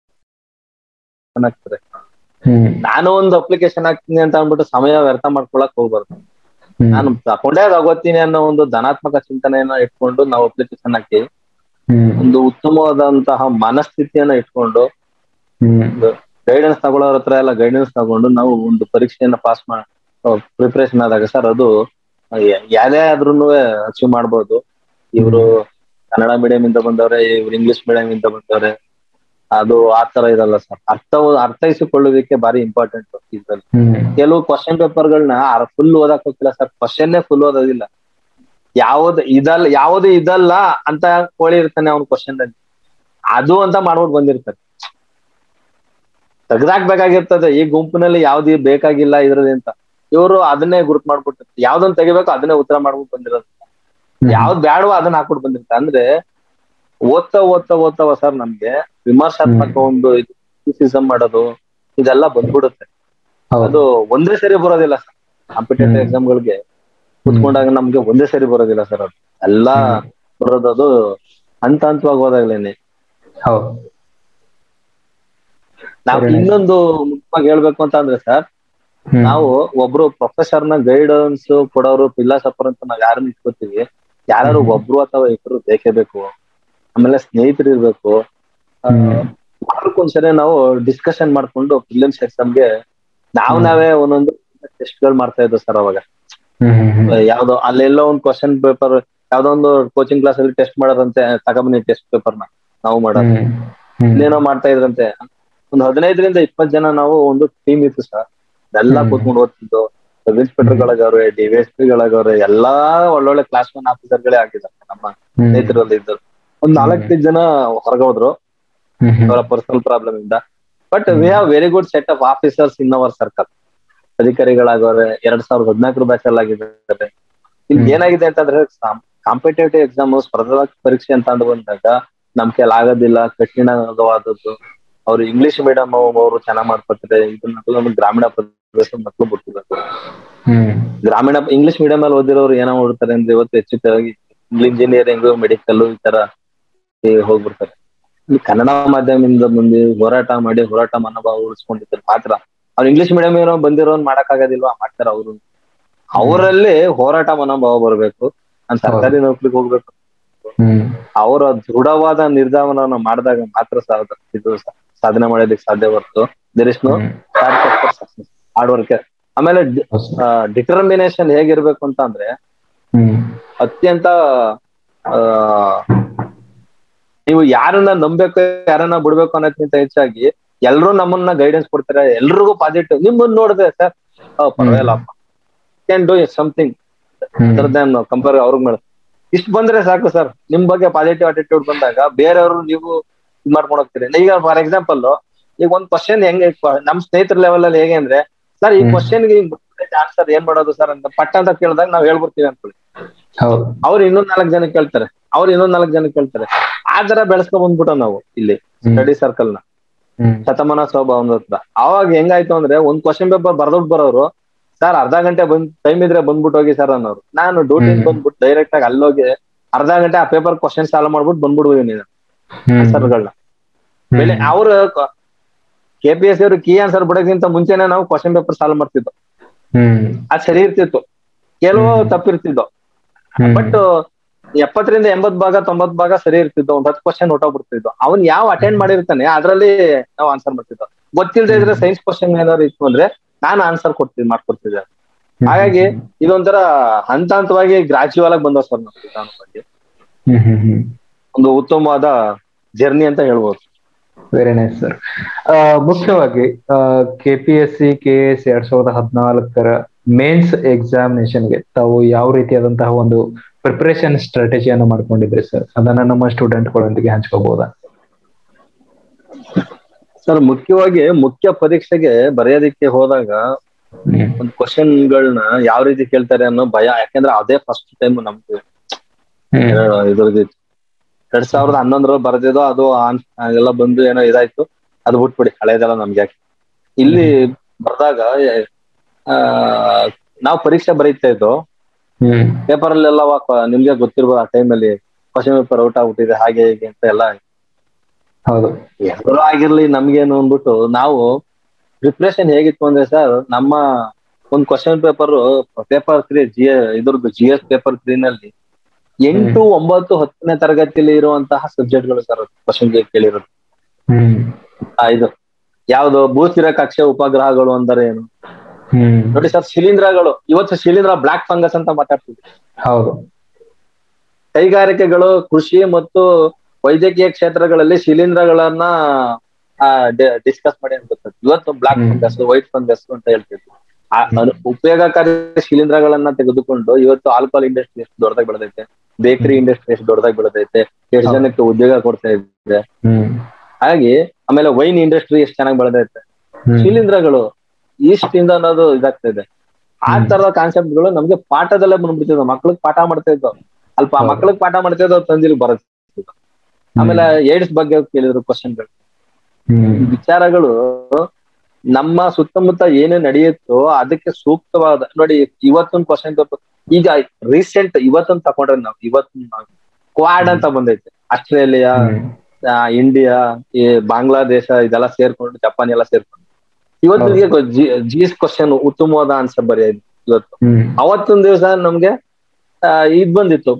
ಆಗ್ತದೆ ಹ್ಮ್. ನಾನು ಒಂದು ಅಪ್ಲಿಕೇಶನ್ ಹಾಕ್ತೀನಿ ಅಂತ ಅಂದ್ಬಿಟ್ಟು ಸಮಯ ವ್ಯರ್ಥ ಮಾಡ್ಕೊಳಕ್ ಹೋಗ್ಬಾರ್ದು ಹ್ಮ್. ನಾನು ತಕೊಂಡೇ ತಗೋತೀನಿ ಅನ್ನೋ ಒಂದು ಧನಾತ್ಮಕ ಚಿಂತನೆಯನ್ನ ಇಟ್ಕೊಂಡು ನಾವು ಅಪ್ಲಿಕೇಶನ್ ಹಾಕಿ ಹ್ಮ್. ಒಂದು ಉತ್ತಮವಾದಂತಹ ಮನಸ್ಥಿತಿಯನ್ನ ಇಟ್ಕೊಂಡು ಹ್ಮ್. ಗೈಡೆನ್ಸ್ ತಗೊಳ್ಳೋರ ಹತ್ರ ಎಲ್ಲ ಗೈಡೆನ್ಸ್ ತಗೊಂಡು ನಾವು ಒಂದು ಪರೀಕ್ಷೆಯನ್ನ ಪಾಸ್ ಮಾಡ ಪ್ರಿಪರೇಷನ್ ಆದಾಗ ಸರ್ ಅದು ಯಾವ್ದೇ ಆದ್ರೂನು ಅಚೀವ್ ಮಾಡ್ಬೋದು ಇವರು ಕನ್ನಡ ಮೀಡಿಯಂ ಇಂದ ಬಂದವ್ರೆ ಇವ್ರು ಇಂಗ್ಲಿಷ್ ಮೀಡಿಯಂ ಇಂದ ಬಂದವ್ರೆ ಅದು ಆ ತರ ಇರಲ್ಲ ಸರ್ ಅರ್ಥ ಅರ್ಥೈಸಿಕೊಳ್ಳುವಿಕೆ ಬಾರಿ ಇಂಪಾರ್ಟೆಂಟ್ ಇದ್ರಲ್ಲಿ ಹ್ಮ್ ಕೆಲವು ಕ್ವಶನ್ ಪೇಪರ್ಗಳನ್ನ ಫುಲ್ ಓದಕ್ ಹೋಗ್ತಿಲ್ಲ ಸರ್ ಕ್ವಶನ್ನೇ ಫುಲ್ ಓದೋದಿಲ್ಲ ಯಾವ್ದು ಇದಲ್ಲ ಯಾವ್ದು ಇದಲ್ಲ ಅಂತ ಕೋಳಿ ಇರ್ತಾನೆ ಅವ್ನ ಕ್ವಶನ್ ಅಲ್ಲಿ ಅದು ಅಂತ ಮಾಡ್ಬಿಟ್ಟು ಬಂದಿರ್ತಾರೆ ತೆಗ್ದಾಕ್ಬೇಕಾಗಿರ್ತದೆ ಈ ಗುಂಪಿನಲ್ಲಿ ಯಾವ್ದು ಬೇಕಾಗಿಲ್ಲ ಇದ್ರಲ್ಲಿ ಅಂತ ಇವರು ಅದನ್ನೇ ಗುರುತ್ ಮಾಡ್ಬಿಟ್ಟು ಯಾವ್ದೊಂದ್ ತೆಗಿಬೇಕು ಅದನ್ನೇ ಉತ್ತರ ಮಾಡ್ಬಿಟ್ಟು ಬಂದಿರೋದು ಯಾವ್ದ್ ಬ್ಯಾಡವೋ ಅದನ್ನ ಹಾಕ್ಬಿಟ್ಟು ಬಂದಿರ್ತಾರೆ ಅಂದ್ರೆ ಓದ್ತಾ ಓದ್ತಾ ಓದ್ತಾವ ಸರ್ ನಮ್ಗೆ ವಿಮರ್ಶಾತ್ಮಕ ಒಂದು ಕ್ರಿಟಿಸಿಸಂ ಮಾಡೋದು ಇದೆಲ್ಲ ಬಂದ್ಬಿಡುತ್ತೆ ಹೌದು ಅದು ಒಂದೇ ಸರಿ ಬರೋದಿಲ್ಲ ಸರ್ ಕಾಂಪಿಟೇಟಿವ್ ಹ್ಮ್. ಎಕ್ಸಾಮ್ ಗಳಿಗೆ ಕುತ್ಕೊಂಡಾಗ ನಮ್ಗೆ ಒಂದೇ ಸರಿ ಬರೋದಿಲ್ಲ ಸರ್ ಅದು ಎಲ್ಲಾ ಬರೋದು ಅದು ಹಂತ ಹಂತವಾಗಿ ಹೋದಾಗ್ಲೇನೆ ಹೌದು ನಾವು Very nice. ಇನ್ನೊಂದು ಮುಖ್ಯವಾಗಿ ಹೇಳ್ಬೇಕು ಅಂತ ಅಂದ್ರೆ ಸರ್ ಹ್ಮ್. ನಾವು ಒಬ್ರು ಪ್ರೊಫೆಸರ್ ನ ಗೈಡೆನ್ಸ್ ಕೊಡೋರು ಫಿಲಾಸಫರ್ ಅಂತ ನಾವ್ ಯಾರನ್ನ ಇಟ್ಕೋತೀವಿ ಯಾರು ಹ್ಮ್. ಒಬ್ರು ಅಥವಾ ಇಬ್ರು ಬೇಕೇ ಬೇಕು ಆಮೇಲೆ ಸ್ನೇಹಿತರು ಇರ್ಬೇಕು ಆ, ಹ್ಮ್. ವಾರಕ್ಕೊಂದ್ಸರಿ ನಾವು ಡಿಸ್ಕಷನ್ ಮಾಡ್ಕೊಂಡು ಫಿಲಿಮ್ಸ್ ಎಕ್ಸಾಮ್ಗೆ ನಾವ್ ಹ್ಮ್. ನಾವೇ ಒಂದೊಂದು ಟೆಸ್ಟ್ ಗಳು ಮಾಡ್ತಾ ಇದ್ವು ಸರ್ ಅವಾಗ ಹ್ಮ್ ಹ್ಮ್ ಹ್ಮ್. ಯಾವ್ದೋ ಅಲ್ಲೆಲ್ಲೋ ಒಂದು ಕ್ವಶನ್ ಪೇಪರ್ ಯಾವ್ದೋ ಒಂದು ಕೋಚಿಂಗ್ ಕ್ಲಾಸ್ ಅಲ್ಲಿ ಟೆಸ್ಟ್ ಮಾಡೋದಂತೆ ತಗೊಂಬನ್ನಿ ಟೆಸ್ಟ್ ಪೇಪರ್ ನ ನಾವು ಮಾಡೋದು ಹ್ಮ್. ಹ್ಮ್. ಇಲ್ಲೇನೋ ಮಾಡ್ತಾ ಇದ್ರಂತೆ ಒಂದು ಹದಿನೈದರಿಂದ ಇಪ್ಪತ್ ಜನ ನಾವು ಒಂದು ಟೀಮ್ ಇತ್ತು ಸರ್ ಎಲ್ಲ ಹ್ಮ್. ಕೂತ್ಕೊಂಡು ಓದ್ತಿದ್ದು ಸಬ್ ಇನ್ಸ್ಪೆಕ್ಟರ್ಗಳಾಗವ್ರೆ ಡಿ ವಿ ಎಸ್ ಪಿಗಳಾಗವ್ರೆ ಎಲ್ಲಾ ಒಳ್ಳೊಳ್ಳೆ ಕ್ಲಾಸ್ ಒನ್ ಆಫೀಸರ್ಗಳೇ ಆಗಿದ್ದಾರೆ ನಮ್ಮ ಹ್ಮ್. ಸ್ನೇಹಿತರಲ್ಲಿ ಇದ್ದರು ಒಂದ್ ನಾಲ್ಕೈದು ಜನ ಹೊರಗೆ ಹೋದ್ರು ಹ್ಮ್ ಹ್ಮ್. ಅವರ ಪರ್ಸನಲ್ ಪ್ರಾಬ್ಲಮ್ ಇಂದ but we have very good set of officers in our circle ಅಧಿಕಾರಿಗಳಾಗವ್ರೆ ಎರಡ್ ಸಾವಿರದ ಹದಿನಾಲ್ಕರ ಬ್ಯಾಚ್ ಅಲ್ಲಿ ಆಗಿದ್ದಾರೆ ಇಲ್ಲಿ ಹ್ಮ್. ಏನಾಗಿದೆ ಅಂತಂದ್ರೆ ಕಾಂಪಿಟೇಟಿವ್ ಎಕ್ಸಾಮ್ ಸ್ಪರ್ಧಾತ್ಮಕ ಪರೀಕ್ಷೆ ಅಂತ ಅಂದ್ ಬಂದಾಗ ನಮ್ ಕೈಲಿ ಆಗೋದಿಲ್ಲ ಕಠಿಣವಾದದ್ದು ಅವ್ರು ಇಂಗ್ಲಿಷ್ ಮೀಡಿಯಂ ಅವರು ಚೆನ್ನಾಗ್ ಮಾಡ್ಕೊತಾರೆ ಇದನ್ನ ನಮ್ಗೆ ಗ್ರಾಮೀಣ ಪ್ರದೇಶದ ಮಕ್ಕಳು ಬಿಡ್ತಿದ್ದಾರೆ ಹ್ಮ್. ಗ್ರಾಮೀಣ ಇಂಗ್ಲಿಷ್ ಮೀಡಿಯಂ ಅಲ್ಲಿ ಓದಿರೋರು ಏನೋ ಓಡ್ತಾರೆ ಅಂದ್ರೆ ಇವತ್ತು ಹೆಚ್ಚುತ್ತಾಗಿ ಇಂಜಿನಿಯರಿಂಗ್ ಮೆಡಿಕಲ್ ಈ ತರ ಈ ಹೋಗ್ಬಿಡ್ತಾರೆ ಇಲ್ಲಿ ಕನ್ನಡ ಮಾಧ್ಯಮದಿಂದ ಮುಂದೆ ಹೋರಾಟ ಮಾಡಿ ಹೋರಾಟ ಮನೋಭಾವ ಉಳಿಸ್ಕೊಂಡಿದ್ದಾರೆ ಮಾತ್ರ ಅವ್ರು ಇಂಗ್ಲಿಷ್ ಮೀಡಿಯಂ ಏನೋ ಬಂದಿರೋನ್ ಮಾಡಕ್ ಆಗೋದಿಲ್ವಾ ಮಾಡ್ತಾರ ಅವರು ಅವರಲ್ಲಿ ಹೋರಾಟ ಮನೋಭಾವ ಬರ್ಬೇಕು ನಾನ್ ಸರ್ಕಾರಿ ನೌಕರಿಗೆ ಹೋಗ್ಬೇಕು ಹ್ಮ್. ಅವರ ದೃಢವಾದ ನಿರ್ಧಾರವನ್ನು ಮಾಡಿದಾಗ ಮಾತ್ರ ಸಾಧ್ಯ ಇದು ಸಾ- ಸಾಧನೆ ಮಾಡೋದಕ್ಕೆ ಸಾಧ್ಯ ಹೊರತು there is no hmm. Hard work ಆಮೇಲೆ ಹೌದು ಸರ್. ಡಿಟರ್ಮಿನೇಷನ್ ಹೇಗಿರ್ಬೇಕು ಅಂತ ಅಂದ್ರೆ ಹ್ಮ್. ಅತ್ಯಂತ ಆ ನೀವು ಯಾರನ್ನ ನಂಬೇಕು ಯಾರನ್ನ ಬಿಡ್ಬೇಕು ಅನ್ನೋದ್ಕಿಂತ ಹೆಚ್ಚಾಗಿ ಎಲ್ರು ನಮ್ಮನ್ನ ಗೈಡೆನ್ಸ್ ಕೊಡ್ತಾರೆ ಎಲ್ರಿಗೂ ಪಾಸಿಟಿವ್ ನಿಮ್ಮನ್ನ ನೋಡಿದೆ ಸರ್ ಪರವಾಗಿಲ್ಲಪ್ಪ can do something hmm. Other than compare ಅವ್ರಿಗೆ ಮೇಲೆ ಇಷ್ಟ ಬಂದ್ರೆ ಸಾಕು ಸರ್ ನಿಮ್ ಬಗ್ಗೆ ಪಾಸಿಟಿವ್ ಅಟಿಟ್ಯೂಡ್ ಬಂದಾಗ ಬೇರೆಯವರು ನೀವು ಇದ್ ಮಾಡ್ಕೊಂಡು ಹೋಗ್ತೀರಿ ಈಗ ಫಾರ್ ಎಕ್ಸಾಂಪಲ್ ಈಗ ಒಂದ್ ಕ್ವಶನ್ ಹೆಂಗೆ ನಮ್ ಸ್ನೇಹಿತರ ಲೆವೆಲ್ ಅಲ್ಲಿ ಹೇಗೆ ಅಂದ್ರೆ ಸರ್ ಈ ಹ್ಮ್. ಕ್ವಶನ್ ಗೆ ಆನ್ಸರ್ ಏನ್ ಮಾಡೋದು ಸರ್ ಅಂತ ಪಟ್ಟ ಅಂತ ಕೇಳಿದಾಗ ನಾವ್ ಹೇಳ್ಬಿಡ್ತೀವಿ ಅನ್ಕೊಳ್ಳಿ ಹೌದು ಅವ್ರು ಇನ್ನೊಂದ್ ನಾಲ್ಕು ಜನ ಕೇಳ್ತಾರೆ ಅವ್ರು ಇನ್ನೊಂದ್ ನಾಲ್ಕು ಜನ ಕೇಳ್ತಾರೆ ಆ ತರ ಬೆಳೆಸ್ಕೊಂಡ್ ಬಂದ್ಬಿಟ್ಟು ನಾವು ಇಲ್ಲಿ ಹ್ಮ್. ಸ್ಟಡಿ ಸರ್ಕಲ್ ನ ಹ್ಮ್. ಶತಮಾನ ಸ್ವಭಾವದ ಹತ್ರ ಅವಾಗ ಹೆಂಗಾಯ್ತು ಅಂದ್ರೆ ಒಂದ್ ಕ್ವಶನ್ ಪೇಪರ್ ಬರ್ದೊಡ್ ಬರೋರು ಸರ್ ಅರ್ಧ ಗಂಟೆ ಬಂದ್ ಟೈಮ್ ಇದ್ರೆ ಬಂದ್ಬಿಟ್ಟು ಹೋಗಿ ಸರ್ ಅನ್ನೋರು ನಾನು ಡ್ಯೂಟಿ ಹ್ಮ್. ಬಂದ್ಬಿಟ್ಟು ಡೈರೆಕ್ಟ್ ಆಗಿ ಅಲ್ಲೋಗಿ ಅರ್ಧ ಗಂಟೆ ಆ ಪೇಪರ್ ಕ್ವಶನ್ ಸಾಲ್ವ್ ಮಾಡ್ಬಿಟ್ಟು ಬಂದ್ಬಿಡುವೆ ನೀನು ಹ್ಮ್. ಆನ್ಸರ್ಗಳನ್ನ ಬೆಲೆ ಹ್ಮ್. ಅವ್ರು ಕೆ ಪಿ ಎಸ್ ಅವರು ಕೀ ಆನ್ಸರ್ ಬಿಡೋಕ್ಕಿಂತ ಮುಂಚೆನೆ ನಾವು ಕ್ವಶನ್ ಪೇಪರ್ ಸಾಲ್ವ್ ಮಾಡ್ತಿದ್ವು ಹ್ಮ್. ಅದ್ ಸರಿ ಇರ್ತಿತ್ತು ಕೆಲವು ಹ್ಮ್. ತಪ್ಪಿರ್ತಿದ್ವು ಹ್ಮ್. ಬಟ್ ಎಪ್ಪತ್ತರಿಂದ ಎಂಬತ್ ಭಾಗ ತೊಂಬತ್ ಭಾಗ ಸರಿ ಇರ್ತಿದ್ವು ಒಂದ್ ಹತ್ತು ಕ್ವಶನ್ ಹೊಟ್ಟೋಗ್ಬಿಡ್ತಿದ್ವು ಅವ್ನ್ ಯಾವ ಅಟೆಂಡ್ ಮಾಡಿರ್ತಾನೆ ಅದ್ರಲ್ಲಿ ನಾವು ಆನ್ಸರ್ ಮಾಡ್ತಿದ್ವು ಗೊತ್ತಿಲ್ಲದೆ ಇದ್ರೆ ಸೈನ್ಸ್ ಕ್ವಶನ್ ಏನಾದ್ರು ಇತ್ತು ಅಂದ್ರೆ ನಾನು ಆನ್ಸರ್ ಕೊಡ್ತಿದ್ ಮಾಡ್ಕೊಡ್ತಿದ್ದೆ ಹಾಗಾಗಿ ಇದೊಂಥರ ಹಂತ ಹಂತವಾಗಿ ಗ್ರಾಜುವಲ್ ಆಗಿ ಬಂದವ್ ಸರ್ ನಾವು ವಿಧಾನವಾಗಿ ಹ್ಮ್ ಹ್ಮ್ ಹ್ಮ್ ಒಂದು ಉತ್ತಮವಾದ ಜರ್ನಿ ಅಂತ ಹೇಳ್ಬೋದು ವೆರಿ ನೈಸ್ ಸರ್ ಮುಖ್ಯವಾಗಿ K P S C K S ಎರಡ್ ಸಾವಿರದ ಹದಿನಾಲ್ಕರ ಮೇನ್ಸ್ ಎಕ್ಸಾಮಿನೇಷನ್ಗೆ ತಾವು ಯಾವ ರೀತಿಯಾದಂತಹ ಒಂದು ಪ್ರಿಪರೇಷನ್ ಸ್ಟ್ರಾಟಜಿಯನ್ನು ಮಾಡ್ಕೊಂಡಿದ್ರಿ ಸರ್ ಅದನ್ನ ನಮ್ಮ ಸ್ಟೂಡೆಂಟ್ಗಳೊಂದಿಗೆ ಹಂಚ್ಕೋಬಹುದಾ ಸರ್ ಮುಖ್ಯವಾಗಿ ಮುಖ್ಯ ಪರೀಕ್ಷೆಗೆ ಬರೆಯೋದಿಕ್ಕೆ ಹೋದಾಗ ಒಂದು ಕ್ವಶನ್ ಗಳನ್ನ ಯಾವ ರೀತಿ ಕೇಳ್ತಾರೆ ಅನ್ನೋ ಭಯ ಯಾಕಂದ್ರೆ ಅದೇ ಫಸ್ಟ್ ಟೈಮ್ ನಮ್ಗೆ ಇದ್ರದ್ದು ಎರಡ್ ಸಾವಿರದ ಹನ್ನೊಂದರಲ್ಲಿ ಬರ್ದಿದ್ದೋ ಅದು ಆನ್- ಎಲ್ಲ ಬಂದು ಏನೋ ಇದಾಯ್ತು ಅದು ಬಿಟ್ಬಿಡಿ ಹಳೇದೆಲ್ಲ ನಮ್ಗೆ ಯಾಕೆ ಇಲ್ಲಿ ಬರ್ದಾಗ ಆ ನಾವು ಪರೀಕ್ಷೆ ಬರೀತಾ ಇದ್ದು ಹ್ಮ್ ಪೇಪರ್ ಅಲ್ಲೆಲ್ಲ ನಿಮ್ಗೆ ಗೊತ್ತಿರ್ಬೋದು ಆ ಟೈಮಲ್ಲಿ ಕ್ವಶನ್ ಪೇಪರ್ ಔಟ್ ಆಗ್ಬಿಟ್ಟಿದೆ ಹಾಗೆ ಹೀಗೆ ಅಂತ ಎಲ್ಲ ಹೌದು ಎಲ್ಲರೂ ಆಗಿರ್ಲಿ ನಮ್ಗೇನು ಅಂದ್ಬಿಟ್ಟು ನಾವು ಪ್ರಿಪ್ರೇಷನ್ ಹೇಗಿತ್ತು ಅಂದ್ರೆ ಸರ್ ನಮ್ಮ ಒಂದ್ question paper paper three G ಇದ್ರದ್ದು ಜಿ ಎಸ್ ಪೇಪರ್ ತ್ರೀ ನಲ್ಲಿ ಎಂಟು ಒಂಬತ್ತು ಹತ್ತನೇ ತರಗತಿಯಲ್ಲಿ ಇರುವಂತಹ ಸಬ್ಜೆಕ್ಟ್ ಗಳು ಸರ್ ಕ್ವಶನ್ ಕೇಳಿರೋದು ಹ್ಮ್ ಆ, ಇದು ಯಾವ್ದು ಭೂಸ್ಥಿರ ಕಕ್ಷೆ ಉಪಗ್ರಹಗಳು ಅಂದರೆ ಏನು ಹ್ಮ್ ನೋಡಿ ಸರ್ ಶಿಲೀಂಧ್ರಗಳು ಇವತ್ತು ಶಿಲೀಂಧ್ರ ಬ್ಲಾಕ್ ಫಂಗಸ್ ಅಂತ ಮಾತಾಡ್ತಿದ್ವಿ ಹೌದು ಕೈಗಾರಿಕೆಗಳು ಕೃಷಿ ಮತ್ತು ವೈದ್ಯಕೀಯ ಕ್ಷೇತ್ರಗಳಲ್ಲಿ ಶಿಲೀಂಧ್ರಗಳನ್ನ ಡಿಸ್ಕಸ್ ಮಾಡಿ ಅಂತ ಗೊತ್ತೈತೆ. ಇವತ್ತು black hmm. Fungus white fungus ಅಂತ ಹೇಳ್ತಿದ್ವಿ ಆ ಅನು- ಉಪಯೋಗಕಾರಿ ಶಿಲೀಂಧ್ರಗಳನ್ನ ತೆಗೆದುಕೊಂಡು ಇವತ್ತು ಆಲ್ಕೋಹಾಲ್ ಇಂಡಸ್ಟ್ರಿ ಎಷ್ಟು ದೊಡ್ಡದಾಗಿ ಬೆಳೆದೈತೆ ಬೇಕರಿ ಇಂಡಸ್ಟ್ರಿ ಎಷ್ಟು ದೊಡ್ಡದಾಗಿ ಬೆಳೆದೈತೆ ಎಷ್ಟು ಹೌದು. ಜನಕ್ಕೆ ಉದ್ಯೋಗ ಕೊಡ್ತಾ ಇದೆ ಹ್ಮ್ ಹಾಗೆ ಆಮೇಲೆ ವೈನ್ ಇಂಡಸ್ಟ್ರಿ ಎಷ್ಟು ಚೆನ್ನಾಗಿ ಬೆಳೆದೈತೆ ಹ್ಮ್ ಶಿಲೀಂಧ್ರಗಳು ಈಸ್ಟ್ ಇಂದ ಅನ್ನೋದು ಇದಾಗ್ತಾ ಇದೆ ಆ ಹ್ಮ್. ತರದ ಕಾನ್ಸೆಪ್ಟ್ ಗಳು ನಮ್ಗೆ ಪಾಠದಲ್ಲೇ ಬಂದ್ಬಿಡ್ತಿದ್ವು ಮಕ್ಳಿಗೆ ಪಾಠ ಮಾಡ್ತಾ ಇದ್ದವು ಅಲ್ಪ ಹೌದು. ಮಕ್ಳಿಗೆ ಪಾಠ ಮಾಡ್ತಾ ಇದ್ದವು ತಂದಿಲ್ ಬರುತ್ತೆ ಆಮೇಲೆ ಏಡ್ಸ್ ಬಗ್ಗೆ ಕೇಳಿದ್ರು ಕ್ವಶನ್ಗಳು ಹ್ಮ್ ವಿಚಾರಗಳು ನಮ್ಮ ಸುತ್ತಮುತ್ತ ಏನೇ ನಡೆಯುತ್ತೋ ಅದಕ್ಕೆ ಸೂಕ್ತವಾದ ನೋಡಿ ಇವತ್ತೊಂದು ಕ್ವಶನ್ ಈಗ ರೀಸೆಂಟ್ ಇವತ್ತೊಂದು ತಕೊಂಡ್ರೆ ನಾವು ಇವತ್ತು ಕ್ವಾಡ್ ಅಂತ ಬಂದೈತೆ ಆಸ್ಟ್ರೇಲಿಯಾ ಹ್ಮ್. ಆ, ಇಂಡಿಯಾ ಈ ಬಾಂಗ್ಲಾದೇಶ ಇದೆಲ್ಲ ಸೇರ್ಕೊಂಡು ಜಪಾನ್ ಎಲ್ಲ ಸೇರ್ಕೊಂಡು ಇವತ್ತು ಜಿಎಸ್ ಕ್ವಶನ್ ಉತ್ತಮವಾದ ಆನ್ಸರ್ ಬರೆಯೋದು ಇವತ್ತು ಹ್ಮ್ ಅವತ್ತೊಂದ್ ದಿವಸ ನಮ್ಗೆ ಆ, ಇದ್ ಬಂದಿತ್ತು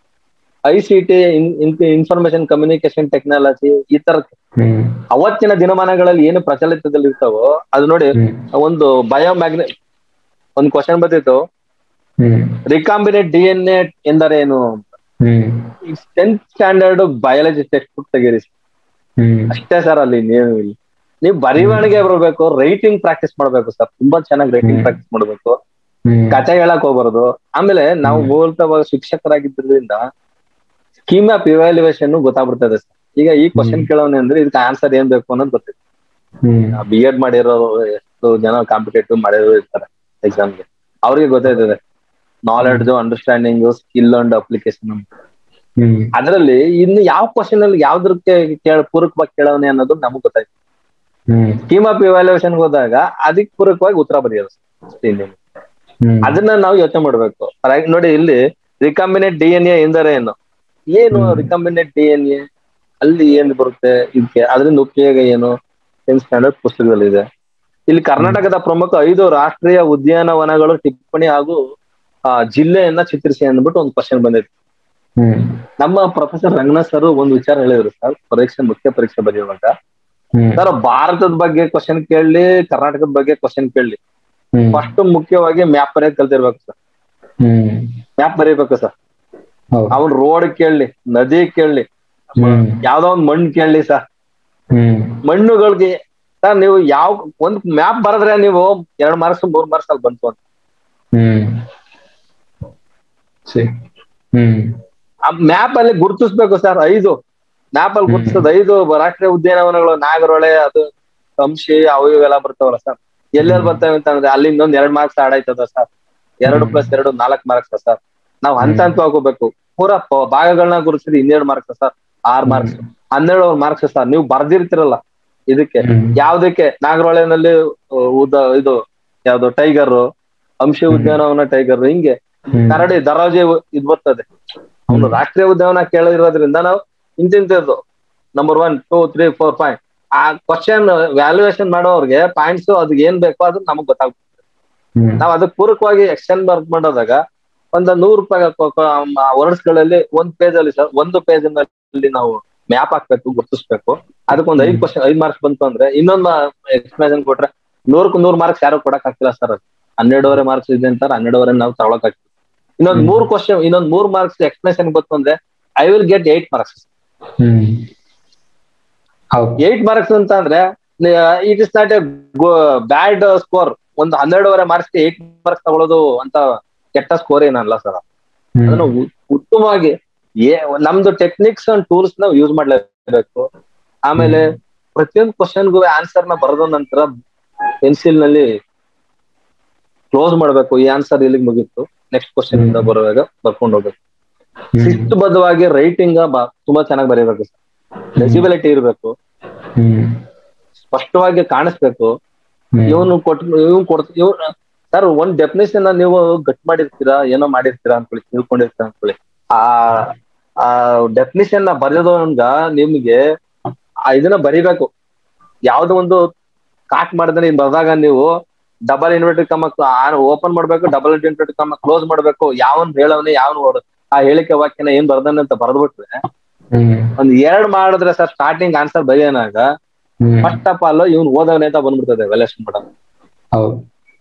I C T information communication technology ಈ ತರ ಹ್ಮ್ ಅವತ್ತಿನ ದಿನಮಾನಗಳಲ್ಲಿ ಏನು ಪ್ರಚಲಿತದಲ್ಲಿ ಇರ್ತಾವೋ ಅದು ನೋಡಿ ಹ್ಮ್ ಒಂದು ಬಯೋಮ್ಯಾಗ್ನೆ ಒಂದ್ ಕ್ವಶನ್ ಬಂದಿತ್ತು ಹ್ಮ್ ರಿಕಾಂಬಿನೆಂಟ್ ಡಿ ಎನ್ ಎ ಎಂದರೇನು ಹ್ಮ್ tenth standard biology textbook ತೆಗೀರಿ ಹ್ಮ್ ಅಷ್ಟೇ ಸರ್ ಅಲ್ಲಿ ನೀವು ಇಲ್ಲಿ ನೀವು ಬರಿವಣಿಗೆ ಬರಬೇಕು ರೈಟಿಂಗ್ ಪ್ರಾಕ್ಟೀಸ್ ಮಾಡ್ಬೇಕು ಸರ್ ತುಂಬಾ ಚೆನ್ನಾಗಿ ರೈಟಿಂಗ್ ಹ್ಮ್. ಪ್ರಾಕ್ಟೀಸ್ ಮಾಡ್ಬೇಕು ಹ್ಮ್ ಕತೆ ಹೇಳಕ್ ಹೋಗ್ಬಾರ್ದು ಆಮೇಲೆ ನಾವು ಹ್ಮ್. ಮೂಲತಃ ಶಿಕ್ಷಕರಾಗಿದ್ದರಿಂದ ಸ್ಕೀಮ್ ಆಫ್ ಇವ್ಯಾಲ್ಯೂಯೇಷನ್ ಗೊತ್ತಾಗ್ಬಿಡ್ತದೆ ಸರ್ ಈಗ ಈ ಕ್ವಶನ್ ಹ್ಮ್. ಕೇಳೋನೆ ಅಂದ್ರೆ ಇದಕ್ಕೆ ಆನ್ಸರ್ ಏನ್ ಬೇಕು ಅನ್ನೋದು ಗೊತ್ತಿದೆ ಹ್ಮ್ ಬಿ ಎಡ್ ಮಾಡಿರೋರು ಎಷ್ಟು ಜನ ಕಾಂಪಿಟೇಟಿವ್ ಮಾಡಿರೋರು ಇರ್ತಾರೆ ಎಕ್ಸಾಮ್ಗೆ ಅವ್ರಿಗೆ ಗೊತ್ತಾಯ್ತದೆ knowledge understanding skill and application ಹ್ಮ್ ಅದರಲ್ಲಿ ಇನ್ನು ಯಾವ ಕ್ವಶನ್ ಅಲ್ಲಿ ಯಾವ್ದಕ್ಕೆ ಕೇಳ ಪೂರಕವಾಗಿ ಕೇಳವನೆ ಅನ್ನೋದು ನಮಗ್ ಗೊತ್ತಾಯ್ತು ಹ್ಮ್ ಸ್ಕೀಮ್ ಆಫ್ ಇವ್ಯಾಲ್ಯೂಯೇಷನ್ ಹೋದಾಗ ಅದಕ್ಕೆ ಪೂರಕವಾಗಿ ಉತ್ತರ ಬರೆಯೋದು ಅಷ್ಟೇ ಇನ್ನೇನು. ಹ್ಮ್ ಅದನ್ನ ನಾವು ಯೋಚನೆ ಮಾಡ್ಬೇಕು Right? ನೋಡಿ ಇಲ್ಲಿ ರಿಕಾಂಬಿನೆಂಟ್ ಡಿ ಎನ್ ಎ ಎಂದರೆ ಏನು ಏನು ಹ್ಮ್. ರಿಕಾಂಬಿನೆಂಟ್ ಡಿ ಎನ್ ಎ ಅಲ್ಲಿ ಏನ್ ಬರುತ್ತೆ ಇದಕ್ಕೆ ಅದರಿಂದ ಉಪಯೋಗ ಏನು ಟೆಂತ್ ಸ್ಟ್ಯಾಂಡರ್ಡ್ ಪುಸ್ತಕದಲ್ಲಿದೆ ಇಲ್ಲಿ ಕರ್ನಾಟಕದ ಪ್ರಮುಖ ಐದು ರಾಷ್ಟ್ರೀಯ ಉದ್ಯಾನವನಗಳು ಟಿಪ್ಪಣಿ ಹಾಗೂ ಆ, ಜಿಲ್ಲೆಯನ್ನ ಚಿತ್ರಿಸಿ ಅಂದ್ಬಿಟ್ಟು ಒಂದು ಕ್ವಶನ್ ಬಂದೈತೆ ಹ್ಮ್ ನಮ್ಮ ಪ್ರೊಫೆಸರ್ ರಂಗನಾಥ್ ಸರ್ ಒಂದು ವಿಚಾರ ಹೇಳಿದ್ರು ಸರ್ ಪರೀಕ್ಷೆ ಮುಖ್ಯ ಪರೀಕ್ಷೆ ಬರೆಯುವಾಗ ಹ್ಮ್ ಸರ್ ಭಾರತದ ಬಗ್ಗೆ ಕ್ವಶನ್ ಕೇಳಲಿ ಕರ್ನಾಟಕದ ಬಗ್ಗೆ ಕ್ವಶನ್ ಕೇಳಲಿ ಹ್ಮ್ ಫಸ್ಟ್ ಮುಖ್ಯವಾಗಿ ಮ್ಯಾಪ್ ಬರೆಯೋದ್ ಕಲ್ತಿರ್ಬೇಕು ಸರ್ ಹ್ಮ್ ಮ್ಯಾಪ್ ಬರೀಬೇಕು ಸರ್ ಹೌದು ಅವ್ನ್ ರೋಡ್ ಕೇಳಲಿ ನದಿ ಕೇಳಲಿ ಹ್ಮ್ ಯಾವ್ದೋ ಒಂದ್ ಮಣ್ಣು ಕೇಳಲಿ ಸರ್ ಹ್ಮ್ ಮಣ್ಣುಗಳಿಗೆ ಸರ್ ನೀವು ಯಾವ ಒಂದ್ ಮ್ಯಾಪ್ ಬರದ್ರೆ ನೀವು ಎರಡ್ ಮಾರ್ಕ್ಸ್ ಮೂರ್ ಮಾರ್ಕ್ಸ್ ಅಲ್ಲಿ ಬಂತು ಅಂತ ಹ್ಮ್ ಸರಿ ಹ್ಮ್ ಆ ಮ್ಯಾಪ್ ಅಲ್ಲಿ ಗುರುತಿಸ್ಬೇಕು ಸರ್ ಐದು ಮ್ಯಾಪ್ ಅಲ್ಲಿ ಹ್ಮ್. ಗುರುತಿಸೋದು ಐದು ರಾಷ್ಟ್ರೀಯ ಉದ್ಯಾನವನಗಳು ನಾಗರೊಳೆ ಅದು ಕಂಶಿ ಅವು ಇವೆಲ್ಲ ಬರ್ತಾವಲ್ಲ ಸರ್ ಎಲ್ಲೆಲ್ಲಿ ಹ್ಮ್. ಬರ್ತವೆ ಅಂತಂದ್ರೆ ಅಲ್ಲಿಂದ ಒಂದ್ ಎರಡ್ ಮಾರ್ಕ್ಸ್ ಆಡ್ ಆಯ್ತದ ಸರ್ ಎರಡು ಹ್ಮ್. ಪ್ಲಸ್ ಎರಡು ನಾಲ್ಕ್ ಮಾರ್ಕ್ಸ್ ಸರ್ ನಾವು ಹಂತ ಹ್ಮ್. ಹಂತ ಹೋಗ್ಬೇಕು ಪೂರಾ ಪ- ಭಾಗಗಳನ್ನ ಗುರುತಿಸಿದ್ರೆ ಇನ್ನೆರಡು ಮಾರ್ಕ್ಸ್ ಸರ್ ಆರ್ ಮಾರ್ಕ್ಸ್ ಹನ್ನೆರಡು ಮಾರ್ಕ್ಸ್ ಸರ್ ನೀವು ಬರ್ದಿರ್ತಿರಲ್ಲ ಇದಕ್ಕೆ ಹ್ಮ್. ಯಾವ್ದಕ್ಕೆ ನಾಗರಹೊಳೆನಲ್ಲಿ ಅಹ್, ಉದ ಇದು ಯಾವ್ದು ಟೈಗರ್ ಅಂಶಿ ಹ್ಮ್. ಉದ್ಯಾನವನ ಟೈಗರ್ ಹಿಂಗೆ ಹ್ಮ್. ಕರಡಿ ದರಾಜೆ ಇದ್ ಬರ್ತದೆ ಅವನು ಹ್ಮ್. ರಾಷ್ಟ್ರೀಯ ಉದ್ಯಾನವನ ಕೇಳಿರೋದ್ರಿಂದ ನಾವು ಇಂತಿಂತದ್ದು number one two three four point ಆ ಕ್ವಶನ್ ವ್ಯಾಲ್ಯೂಯೇಷನ್ ಮಾಡೋರ್ಗೆ ಪಾಯಿಂಟ್ಸ್ ಅದು ಏನ್ ಬೇಕೋ ಅದು ನಮಗ್ ಗೊತ್ತಾಗ್ತದೆ ಹ್ಮ್. ನಾವ್ ಅದಕ್ಕೆ ಪೂರಕವಾಗಿ ಎಕ್ಸ್ಟೆಂಡ್ ವರ್ಕ್ ಮಾಡೋದಾಗ ಒಂದ್ ನೂರು ರೂಪಾಯಿ ವರ್ಡ್ಸ್ ಗಳಲ್ಲಿ ಒಂದ್ ಪೇಜ್ ಅಲ್ಲಿ ಸರ್ ಒಂದು ಪೇಜ್ ಅಲ್ಲಿ ನಾವು ಮ್ಯಾಪ್ ಹಾಕ್ಬೇಕು ಗುರ್ತಿಸ್ಬೇಕು ಅದಕ್ಕೊಂದ್ ಐದ್ ಕ್ವಶನ್ ಐದ್ ಮಾರ್ಕ್ಸ್ ಬಂತು ಅಂದ್ರೆ ಇನ್ನೊಂದ್ ಎಕ್ಸ್ಪ್ಲೇಷನ್ ಕೊಟ್ರೆ ನೂರಕ್ಕೂ ನೂರ್ ಮಾರ್ಕ್ಸ್ ಯಾರು ಕೊಡಕ್ ಆಗ್ತಿಲ್ಲ ಸರ್ ಹನ್ನೆರಡುವರೆ ಮಾರ್ಕ್ಸ್ ಇದೆ ಅಂತಾರೆ ಹನ್ನೆರಡುವರೆ ನಾವು ತಗೊಳಕ್ ಆಗ್ತಿಲ್ಲ ಇನ್ನೊಂದ್ ಹ್ಮ್. ಮೂರ್ ಕ್ವಶನ್ ಇನ್ನೊಂದ್ ಮೂರ್ ಮಾರ್ಕ್ಸ್ ಎಕ್ಸ್ಪ್ಲೇಷನ್ ಬಂತು ಅಂದ್ರೆ I will get eight marks ಹ್ಮ್ ಹೌದು ಏಟ್ ಮಾರ್ಕ್ಸ್ ಅಂತ ಅಂದ್ರೆ it is not a bad score ಒಂದು ಹನ್ನೆರಡುವರೆ ಮಾರ್ಕ್ಸ್ ಏಟ್ ಮಾರ್ಕ್ಸ್ ತಗೊಳ್ಳೋದು ಅಂತ ಕೆಟ್ಟ ಸ್ಕೋರ್ ಏನಲ್ಲ ಸರ್ ಹ್ಮ್. ಅದನ್ನು ಉ- ಉತ್ತಮವಾಗಿ ಏ ನಮ್ದು ಟೆಕ್ನಿಕ್ಸ್ ಅಂಡ್ ಟೂಲ್ಸ್ ನಾವು ಯೂಸ್ ಮಾಡ್ಲೇಬೇಕು ಆಮೇಲೆ ಪ್ರತಿಯೊಂದು ಕ್ವಶನ್ಗೂ ಆನ್ಸರ್ ನ ಬರೆದ ನಂತರ ಪೆನ್ಸಿಲ್ ನಲ್ಲಿ ಕ್ಲೋಸ್ ಮಾಡ್ಬೇಕು ಈ ಆನ್ಸರ್ ಇಲ್ಲಿಗೆ ಮುಗೀತು ನೆಕ್ಸ್ಟ್ ಕ್ವಶನ್ ಇಂದ ಹ್ಮ್. ಬರುವಾಗ ಬರ್ಕೊಂಡು ಹೋಗ್ಬೇಕು ಹ್ಮ್. ಶಿಸ್ತುಬದ್ಧವಾಗಿ ರೈಟಿಂಗ್ ತುಂಬಾ ಚೆನ್ನಾಗಿ ಬರೀಬೇಕು ಸರ್ ಲೆಜಿಬಿಲಿಟಿ ಇರ್ಬೇಕು ಹ್ಮ್. ಸ್ಪಷ್ಟವಾಗಿ ಕಾಣಿಸ್ಬೇಕು ಹ್ಮ್. ಇವನು ಕೊಟ್ ಇವ್ನು ಕೊಡ್ ಇವ್ ಸರ್ ಒಂದ್ ಡೆಫಿನೇಷನ್ ನೀವು ಗಟ್ ಮಾಡಿರ್ತೀರಾ ಏನೋ ಮಾಡಿರ್ತೀರಾ ಅನ್ಕೊಳ್ಳಿ ತಿಳ್ಕೊಂಡಿರ್ತೀರಾ ಅನ್ಕೊಳ್ಳಿ ಆ ಆ ಡೆಫಿನೇಷನ್ ನ ಬರೆಯೋದವಂಗ ನಿಮ್ಗೆ ಆ ಇದನ್ನ ಬರಿಬೇಕು ಯಾವ್ದೋ ಒಂದು ಕಾಟ್ ಮಾಡಿದ್ರೆ ನೀನ್ ಬರ್ದಾಗ ನೀವು ಡಬಲ್ ಇನ್ವರ್ಟೆಡ್ ಕಮ್ಮ ಓಪನ್ ಮಾಡ್ಬೇಕು ಡಬಲ್ ಇನ್ವರ್ಟೆಡ್ ಕಮ್ಮ ಕ್ಲೋಸ್ ಮಾಡ್ಬೇಕು ಯಾವನ್ ಹೇಳವನೆ ಯಾವನ್ ಓಡ್ ಆ ಹೇಳಿಕೆ ವಾಕ್ಯನ ಏನ್ ಬರ್ದಾನೆ ಅಂತ ಬರ್ದ್ಬಿಟ್ರೆ ಹ್ಮ್. ಒಂದ್ ಎರಡ್ ಮಾಡಿದ್ರೆ ಸರ್ ಸ್ಟಾರ್ಟಿಂಗ್ ಆನ್ಸರ್ ಬರೆಯೋನಾಗ ಹ್ಮ್. ಫಸ್ಟ್ ಆಫ್ ಆಲ್ ಇವ್ನು ಓದವನೇ ಅಂತ ಬಂದ್ಬಿಡ್ತದೆ ವ್ಯಾಲ್ಯೂಷನ್ ಮಾಡೋದು ಹೌದು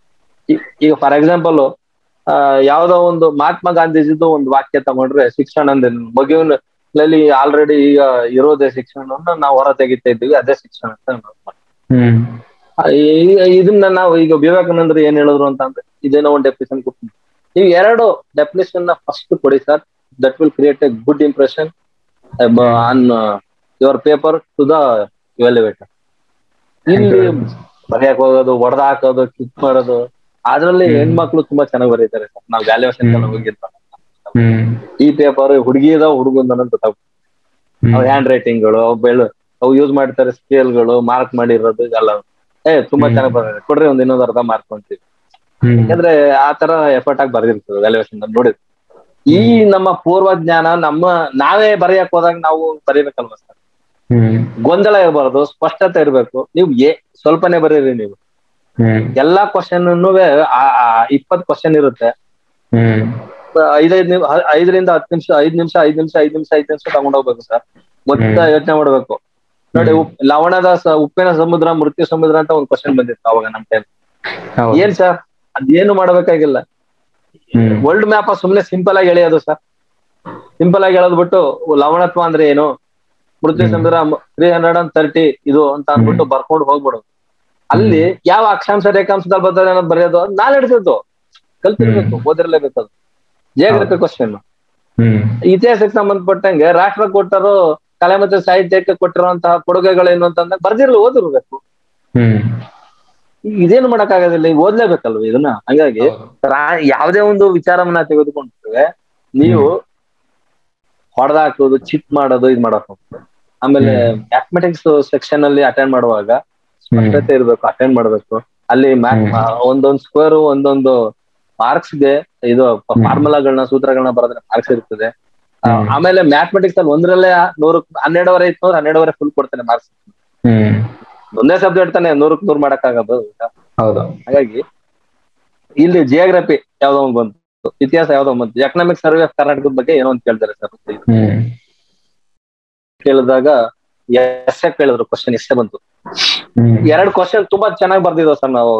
ಈ- ಈಗ ಫಾರ್ ಎಕ್ಸಾಂಪಲ್ ಯಾವ್ದೋ ಒಂದು ಮಹಾತ್ಮ ಗಾಂಧೀಜಿದು ಒಂದು ವಾಕ್ಯ ತಗೊಂಡ್ರೆ ಶಿಕ್ಷಣ ಅಂದ್ರೆ ಮಗುವಿನಲ್ಲಿ ಆಲ್ರೆಡಿ ಈಗ ಇರೋದೇ ಶಿಕ್ಷಣವನ್ನ ನಾವು ಹೊರ ತೆಗಿತಾ ಇದ್ದೀವಿ ಅದೇ ಶಿಕ್ಷಣ ಅಂತ ನಾವು ಮಾಡ್ತೀವಿ. ಹ್ಮ್ ಆ, ಈ- ಇದನ್ನ ನಾವು ಈಗ ವಿವೇಕಾನಂದರು ಏನ್ ಹೇಳಿದ್ರು ಅಂತ ಅಂದ್ರೆ ಇದೇನೋ ಒಂದು ಡೆಫಿನೇಷನ್ ಕೊಡ್ತೀನಿ ನೀವು ಎರಡು ಡೆಫಿನೇಷನ್ ನ ಫಸ್ಟ್ ಕೊಡಿ sir that will create a good impression on your paper to the evaluator ಇಲ್ಲಿ ಬರೆಯಕ್ ಹೋಗೋದು ಹೊಡೆದ ಹಾಕೋದು ಕಿಕ್ ಮಾಡೋದು ಅದ್ರಲ್ಲಿ ಹ್ಮ್. ಹೆಣ್ಮಕ್ಳು ತುಂಬಾ ಚೆನ್ನಾಗಿ ಬರೀತಾರೆ ಸರ್ ನಾವು ವ್ಯಾಲ್ಯೂಯೇಷನ್ ಹ್ಮ್. ಹೋಗಿರ್ತಾರೆ ಹ್ಮ್ ಈ ಪೇಪರ್ ಹುಡುಗಿದ ಹುಡುಗಂದ ಗೊತ್ತಾಗ್ತದೆ ಹ್ಮ್. ಅವ್ ಹ್ಯಾಂಡ್ ರೈಟಿಂಗ್ಗಳು ಅವ್ ಬೆಳು ಅವು ಯೂಸ್ ಮಾಡ್ತಾರೆ ಸ್ಕೇಲ್ಗಳು ಮಾರ್ಕ್ ಮಾಡಿರೋದು ಎಲ್ಲ ಏ ತುಂಬಾ ಹ್ಮ್. ಚೆನ್ನಾಗಿ ಬರ್ತದೆ ಕೊಡ್ರಿ ಒಂದ್ ಇನ್ನೊಂದ್ ಅರ್ಧ ಮಾರ್ಕ್ ಅಂತೀವಿ ಹ್ಮ್ ಯಾಕಂದ್ರೆ ಆ ತರ ಎಫರ್ಟ್ ಆಗಿ ಬರ್ದಿರ್ತದೆ ವ್ಯಾಲ್ಯೂಯೇಷನ್ ನೋಡಿದ್ ಈ ನಮ್ಮ ಪೂರ್ವ ಜ್ಞಾನ ನಮ್ಮ ನಾವೇ ಬರೆಯಕ್ ಹೋದಾಗ ನಾವು ಬರೀಬೇಕಲ್ವಾ ಸರ್ ಹ್ಮ್ ಗೊಂದಲ ಇರಬಾರ್ದು ಸ್ಪಷ್ಟತೆ ಇರ್ಬೇಕು ನೀವು ಏ ಸ್ವಲ್ಪನೇ ಬರೀರಿ ನೀವು ಹ್ಮ್ ಎಲ್ಲಾ ಕ್ವಶನ್ ಇಪ್ಪತ್ ಕ್ವಶನ್ ಇರುತ್ತೆ ಹ್ಮ್ ಐದೈದ್ ನಿಮ್ ಹ- ಐದರಿಂದ ಹತ್ತು ನಿಮಿಷ ಐದ್ ನಿಮಿಷ ಐದ್ ನಿಮಿಷ ಐದ್ ನಿಮಿಷ ಐದ್ ನಿಮಿಷ ತಗೊಂಡೋಗ್ಬೇಕು ಸರ್ ಮತ್ತೆ ಹ್ಮ್. ಯೋಚನೆ ಮಾಡ್ಬೇಕು ನೋಡಿ ಹ್ಮ್. ಉಪ್- ಲವಣದ ಸ- ಉಪ್ಪಿನ ಸಮುದ್ರ ಮೃತ್ಯು ಸಮುದ್ರ ಅಂತ ಒಂದು ಕ್ವಶನ್ ಬಂದಿತ್ತು ಅವಾಗ ನಮ್ ಟೈಮ್ ಹೌದು. ಏನ್ ಸರ್ ಅದೇನು ಮಾಡ್ಬೇಕಾಗಿಲ್ಲ ಹ್ಮ್. ವರ್ಲ್ಡ್ ಮ್ಯಾಪ್ ಸುಮ್ನೆ ಸಿಂಪಲ್ ಆಗಿ ಎಳೆಯೋದು ಸರ್ ಸಿಂಪಲ್ ಆಗಿ ಎಳೆದ್ ಬಿಟ್ಟು ಲವಣತ್ವ ಅಂದ್ರೆ ಏನು ಮೃತ್ಯು ಹ್ಮ್. ಸಮುದ್ರ ತ್ರೀ ಹಂಡ್ರೆಡ್ ಅಂಡ್ ತರ್ಟಿ ಇದು ಅಂತ ಅನ್ಬಿಟ್ಟು ಬರ್ಕೊಂಡು ಹೋಗ್ಬಿಡೋದು ಅಲ್ಲಿ ಯಾವ ಅಕ್ಷಾಂಶ ರೇಖಾಂಶದಲ್ಲಿ ಬರ್ತದೆ ಅನ್ನೋದು ಬರೆಯೋದು ನಾಳೆ ಹಿಡಿದಿದ್ದು ಕಲ್ತಿರ್ಬೇಕು ಓದಿರ್ಲೇಬೇಕು ಅದು ಜಿಯೋಗ್ರಫಿ ಕ್ವಶನ್ ಹ್ಮ್ ಇತಿಹಾಸಕ್ಕೆ ಸಂಬಂಧಪಟ್ಟಂಗೆ ರಾಷ್ಟ್ರ ಕೊಟ್ಟರು ಕಲೆ ಮತ್ತು ಸಾಹಿತ್ಯಕ್ಕೆ ಕೊಟ್ಟಿರುವಂತಹ ಕೊಡುಗೆಗಳೇನು ಅಂತಂದ್ರೆ ಬರ್ದಿರ್ಲಿ ಓದಿರ್ಬೇಕು ಹ್ಮ್ ಈಗ ಇದೇನು ಮಾಡಕ್ಕಾಗೋದಿಲ್ಲ ಈಗ ಓದ್ಲೇಬೇಕಲ್ವ ಇದನ್ನ ಹಂಗಾಗಿ ಹೌದು. ರಾ- ಯಾವುದೇ ಒಂದು ವಿಚಾರವನ್ನ ತೆಗೆದುಕೊಂಡ್ರೆ ನೀವು ಹೊಡೆದಾಕೋದು ಚಿಟ್ ಮಾಡೋದು ಇದ್ ಮಾಡಕ್ ಹೋಗ್ತದೆ ಆಮೇಲೆ ಮ್ಯಾಥಮೆಟಿಕ್ಸ್ ಸೆಕ್ಷನ್ ಅಲ್ಲಿ ಅಟೆಂಡ್ ಮಾಡುವಾಗ ಸ್ಪಷ್ಟತೆ ಇರ್ಬೇಕು ಅಟೆಂಡ್ ಮಾಡ್ಬೇಕು ಅಲ್ಲಿ ಮ್ಯಾಥ್ ಹ್ಮ್. ಒಂದೊಂದು ಸ್ಕ್ವೇರ್ ಒಂದೊಂದು ಮಾರ್ಕ್ಸ್ ಗೆ ಇದು ಹ್ಮ್. ಫಾರ್ಮುಲಾಗಳನ್ನ ಸೂತ್ರಗಳನ್ನ ಬರೋದ್ರೆ ಮಾರ್ಕ್ಸ್ ಇರ್ತದೆ ಆ, ಹ್ಮ್. ಆಮೇಲೆ ಮ್ಯಾಥಮೆಟಿಕ್ಸ್ ಅಲ್ಲಿ ಒಂದ್ರಲ್ಲೇ ನೂರು ಹನ್ನೆರಡುವರೆ ಇತ್ತು ಅಂದ್ರೆ ಹನ್ನೆರಡುವರೆ ಫುಲ್ ಕೊಡ್ತಾನೆ ಮಾರ್ಕ್ಸ್ ಹ್ಮ್ ಒಂದೇ ಸಬ್ಜೆಕ್ಟ್ ತಾನೆ ನೂರಕ್ ನೂರ್ ಮಾಡಕ್ಕಾಗೋದು ಹೌದು ಹಾಗಾಗಿ ಇಲ್ಲಿ ಜಿಯೋಗ್ರಫಿ ಯಾವ್ದೋ ಒಂದು ಬಂತು ಇತಿಹಾಸ ಯಾವ್ದೋ ಒಂದ್ ಬಂತು ಎಕನಾಮಿಕ್ ಸರ್ವೆ ಆಫ್ ಕರ್ನಾಟಕದ ಬಗ್ಗೆ ಏನೋ ಒಂದು ಕೇಳ್ತಾರೆ ಸರ್ ಹ್ಮ್ ಕೇಳಿದಾಗ ಎಷ್ಟೇ ಕೇಳಿದ್ರು ಕ್ವಶನ್ ಎಷ್ಟೇ ಬಂತು ಹ್ಮ್ ಎರಡ್ ಕ್ವಶನ್ ತುಂಬಾ ಚೆನ್ನಾಗಿ ಬರ್ದಿದ್ವು ಸರ್ ನಾವು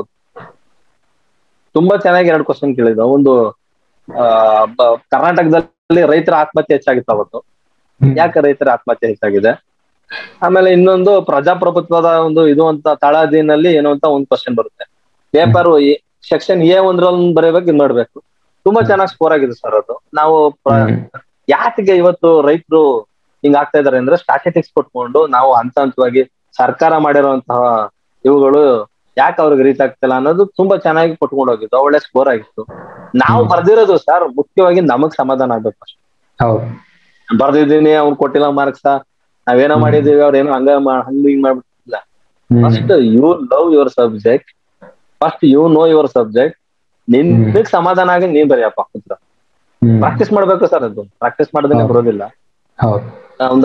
ತುಂಬಾ ಚೆನ್ನಾಗಿ ಎರಡು ಕ್ವಶನ್ ಕೇಳಿದ್ವು ಒಂದು ಆ, ಬ- ಕರ್ನಾಟಕದಲ್ಲಿ ರೈತರ ಆತ್ಮಹತ್ಯೆ ಹೆಚ್ಚಾಗಿತ್ತು ಅವತ್ತು ಯಾಕೆ ರೈತರ ಆತ್ಮಹತ್ಯೆ ಹೆಚ್ಚಾಗಿದೆ ಆಮೇಲೆ ಇನ್ನೊಂದು ಪ್ರಜಾಪ್ರಭುತ್ವದ ಒಂದು ಇದು ಅಂತ ತಳಹದಿನಲ್ಲಿ ಏನು ಅಂತ ಒಂದು ಕ್ವಶನ್ ಬರುತ್ತೆ ಪೇಪರ್ ಸೆಕ್ಷನ್ ಎ ಒಂದ್ರಲ್ಲಿ ಬರೀಬೇಕು ಇದ್ ಮಾಡ್ಬೇಕು ತುಂಬಾ ಚೆನ್ನಾಗಿ ಸ್ಕೋರ್ ಆಗಿದೆ ಸರ್ ಅದು ನಾವು ಪ್ರ- ಹ್ಮ್. ಯಾತಿಗೆ ಇವತ್ತು ರೈತರು ಹಿಂಗ್ ಆಗ್ತಾ ಇದಾರೆ ಅಂದ್ರೆ ಸ್ಟಾಟಿಸ್ಟಿಕ್ಸ್ ಕೊಟ್ಕೊಂಡು ನಾವು ಹಂತ ಹಂತವಾಗಿ ಸರ್ಕಾರ ಮಾಡಿರುವಂತಹ ಇವುಗಳು ಯಾಕೆ ಅವ್ರಿಗೆ ರೀಚ್ ಆಗ್ತಿಲ್ಲ ಅನ್ನೋದು ತುಂಬಾ ಚೆನ್ನಾಗಿ ಕೊಟ್ಕೊಂಡು ಹೋಗಿದ್ದು ಒಳ್ಳೆ ಸ್ಕೋರ್ ಆಗಿತ್ತು ನಾವು ಹ್ಮ್. ಬರ್ದಿರೋದು ಸರ್ ಮುಖ್ಯವಾಗಿ ನಮಗ್ ಸಮಾಧಾನ ಆಗ್ಬೇಕು ಅಷ್ಟೇ ಹೌದು ಬರ್ದಿದ್ದೀನಿ ಅವ್ನು ಕೊಟ್ಟಿಲ್ಲ ಮಾರ್ಕ್ಸ್ ನಾವೇನೋ ಹ್ಮ್. ಮಾಡಿದೀವಿ ಅವ್ರ ಏನೋ ಹಂಗ ಮಾ- ಹಂಗ ಹಿಂಗ್ ಮಾಡ್ಬಿಟ್ಟಿಲ್ಲ ಹ್ಮ್. First you love your subject first you know your subject ನಿನ್ಗ್ ಸಮಾಧಾನ ಆಗಿ ನೀನ್ ಬರೆಯಪ್ಪ ಕೂತ್ರ ಹ್ಮ್. ಪ್ರಾಕ್ಟೀಸ್ ಮಾಡ್ಬೇಕು ಸರ್ ಅದು ಪ್ರಾಕ್ಟೀಸ್ ಮಾಡದೇನೆ ಹೌದು. ಬರೋದಿಲ್ಲ ಹೌದು ಆ, ಒಂದ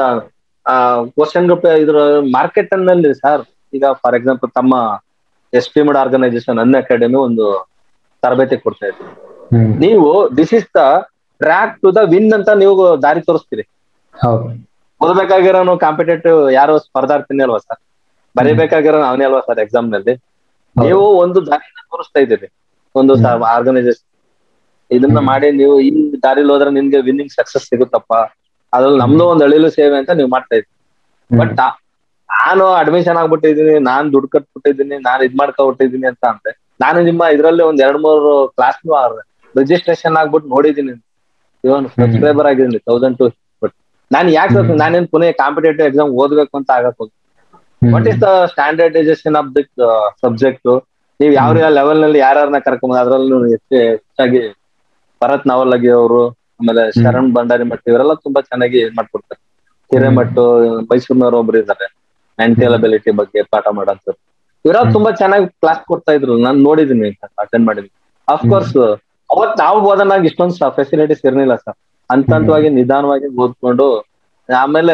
ಕ್ವಶನ್ ಇದ್ರ ಮಾರ್ಕೆಟ್ ನಲ್ಲಿ ಸರ್ ಈಗ ಫಾರ್ ಎಕ್ಸಾಂಪಲ್ ತಮ್ಮ ಎಸ್ಟಿಮೇಡ್ ಆರ್ಗನೈಸೇಷನ್ ಅನ್ ಅಕಾಡೆಮಿ ಒಂದು ತರಬೇತಿ ಕೊಡ್ತಾ ಇದ್ರು ಹ್ಮ್ ನೀವು this is the track to the win ಅಂತ ನೀವು ದಾರಿ ತೋರಿಸ್ತೀರಿ ಹೌದು ಓದಬೇಕಾಗಿರೋನು ಕಾಂಪಿಟೇಟಿವ್ ಯಾರು ಸ್ಪರ್ಧಾರ್ಥಿನಿ ಅಲ್ವಾ ಸರ್ ಬರೀಬೇಕಾಗಿರೋ ಅವನೇ ಅಲ್ವಾ ಸರ್ ಎಕ್ಸಾಮ್ ನಲ್ಲಿ ನೀವು ಒಂದು ದಾರಿನ ತೋರಿಸ್ತಾ ಇದ್ದೀರಿ ಒಂದು ಆರ್ಗನೈಸೇಷನ್ ಇದನ್ನ ಹ್ಮ್. ಮಾಡಿ ನೀವು ಈ ದಾರಿಲಿ ಹೋದ್ರೆ ನಿಮ್ಗೆ ವಿನ್ನಿಂಗ್ ಸಕ್ಸಸ್ ಸಿಗುತ್ತಪ್ಪ ಅದ್ರಲ್ಲಿ ನಮ್ದು ಒಂದು ಅಳಿಲು ಸೇವೆ ಅಂತ ನೀವು ಮಾಡ್ತಾ ಇದ್ದೀರಿ ಹ್ಮ್. ಬಟ್ ನಾನು ಅಡ್ಮಿಷನ್ ಆಗ್ಬಿಟ್ಟಿದೀನಿ ನಾನ್ ದುಡ್ಡು ಕಟ್ಬಿಟ್ಟಿದೀನಿ ನಾನು ಇದ್ ಮಾಡ್ಕೊಬಿಟ್ಟಿದೀನಿ ಅಂತ ಅಂದ್ರೆ ನಾನು ನಿಮ್ಮ ಇದ್ರಲ್ಲಿ ಒಂದ್ ಎರಡ್ ಮೂರು ಕ್ಲಾಸ್ ರಿಜಿಸ್ಟ್ರೇಷನ್ ಆಗ್ಬಿಟ್ಟು ನೋಡಿದೀನಿ ಇವನ್ ಸಬ್ಸ್ಕ್ರೈಬರ್ ಆಗಿದ್ದೀನಿ ತೌಸಂಡ್ ಟು ಬಟ್ ನಾನು ಯಾಕೆ ಹ್ಮ್. ನಾನೇನ್ ಪುನಃ ಕಾಂಪಿಟೇಟಿವ್ ಎಕ್ಸಾಮ್ ಓದ್ಬೇಕು ಅಂತ ಆಗಕ್ ಹೋಗಿ ಹ್ಮ್. What is the standardisation of the subject ನೀವು ಯಾವ ಯಾವ ಲೆವೆಲ್ ನಲ್ಲಿ ಯಾರ್ಯಾರನ್ನ ಕರ್ಕೊಂಡ್ ಅದ್ರಲ್ಲೂ ಹೆಚ್ಚು ಹೆಚ್ಚಾಗಿ ಭರತ್ ನಾವಲಗಿ ಅವರು ಆಮೇಲೆ ಶರಣ್ ಭಂಡಾರಿ ಮಠ ಇವರೆಲ್ಲ ತುಂಬಾ ಚೆನ್ನಾಗಿ ಇದ್ ಮಾಡ್ಕೊಡ್ತಾರೆ ಹಿರೇಮಠ್ ಮೈಸೂರಿನವ್ರು ಒಬ್ರು ಇದ್ದಾರೆ ಮೆಂಟಲ್ ಅಬಿಲಿಟಿ ಬಗ್ಗೆ ಪಾಠ ಮಾಡೋಂಥವ್ರು ಇವರೆಲ್ಲ ಹ್ಮ್. ತುಂಬಾ ಚೆನ್ನಾಗಿ ಕ್ಲಾಸ್ ಕೊಡ್ತಾ ಇದ್ರು ನಾನು ನೋಡಿದೀನಿ ಅಟೆಂಡ್ ಮಾಡಿದೀನಿ ಅಫ್ಕೋರ್ಸ್ ಅವತ್ ನಾವು ಹೋದನಾಗ ಇಷ್ಟೊಂದು ಫೆಸಿಲಿಟೀಸ್ ಇರ್ಲಿಲ್ಲ ಸರ್ ಹಂತ ಹಂತವಾಗಿ ನಿಧಾನವಾಗಿ ಓದ್ಕೊಂಡು ಆಮೇಲೆ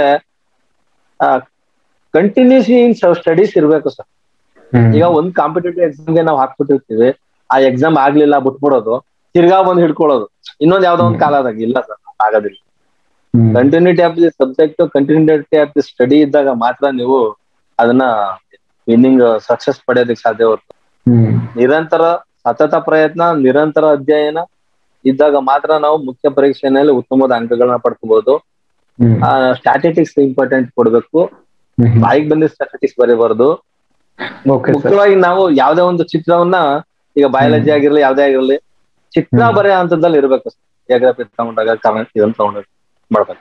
ಕಂಟಿನ್ಯೂಸ್ ಇನ್ ಸ್ಟಡೀಸ್ ಇರ್ಬೇಕು ಸರ್ ಹ್ಮ್. ಈಗ ಒಂದ್ ಕಾಂಪಿಟೇಟಿವ್ ಎಕ್ಸಾಮ್ಗೆ ನಾವು ಹಾಕ್ಬಿಟ್ಟಿರ್ತೀವಿ ಆ ಎಕ್ಸಾಮ್ ಆಗ್ಲಿಲ್ಲ ಬಿಟ್ಬಿಡೋದು ತಿರ್ಗಾ ಬಂದ್ ಹಿಡ್ಕೊಳ್ಳೋದು ಇನ್ನೊಂದ್ ಯಾವ್ದೋ ಒಂದ್ ಕಾಲದಾಗ ಇಲ್ಲ ಸರ್ ಆಗೋದಿಲ್ಲ ಹ್ಮ್. Continuity of the subject continuity of the study ಇದ್ದಾಗ ಮಾತ್ರ ನೀವು ಅದನ್ನ ವಿನ್ನಿಂಗ್ ಸಕ್ಸಸ್ ಪಡೆಯೋದಕ್ಕೆ ಸಾಧ್ಯ ಹೊರತು ಹ್ಮ್. ನಿರಂತರ ಸತತ ಪ್ರಯತ್ನ ನಿರಂತರ ಅಧ್ಯಯನ ಇದ್ದಾಗ ಮಾತ್ರ ನಾವು ಮುಖ್ಯ ಪರೀಕ್ಷೆನಲ್ಲಿ ಉತ್ತಮವಾದ ಅಂಕಗಳನ್ನ ಪಡ್ಕೋಬಹುದು ಹ್ಮ್ ಸ್ಟ್ಯಾಟಿಸ್ಟಿಕ್ಸ್ ಇಂಪಾರ್ಟೆಂಟ್ ಕೊಡ್ಬೇಕು ಹ್ಮ್ ಬಾಯಿಗೆ ಬಂದಿದ್ದ ಸ್ಟ್ಯಾಟಿಸ್ಟಿಕ್ಸ್ ಬರೀಬಾರ್ದು ಓಕೆ ಸರ್ ಮುಖ್ಯವಾಗಿ ನಾವು ಯಾವ್ದೇ ಒಂದು ಚಿತ್ರವನ್ನ ಈಗ ಬಯಾಲಜಿ ಆಗಿರ್ಲಿ ಯಾವ್ದೇ ಆಗಿರ್ಲಿ ಚಿತ್ರ ಹ್ಮ್. ಬರೆಯೋ ಹಂತದಲ್ಲಿ ಇರ್ಬೇಕು ಜಿಯೋಗ್ರಫಿ ತಗೊಂಡಾಗ ಕರೆಂಟ್ ಇದನ್ನ ತಗೊಂಡಾಗ ಮಾಡ್ಬೇಕು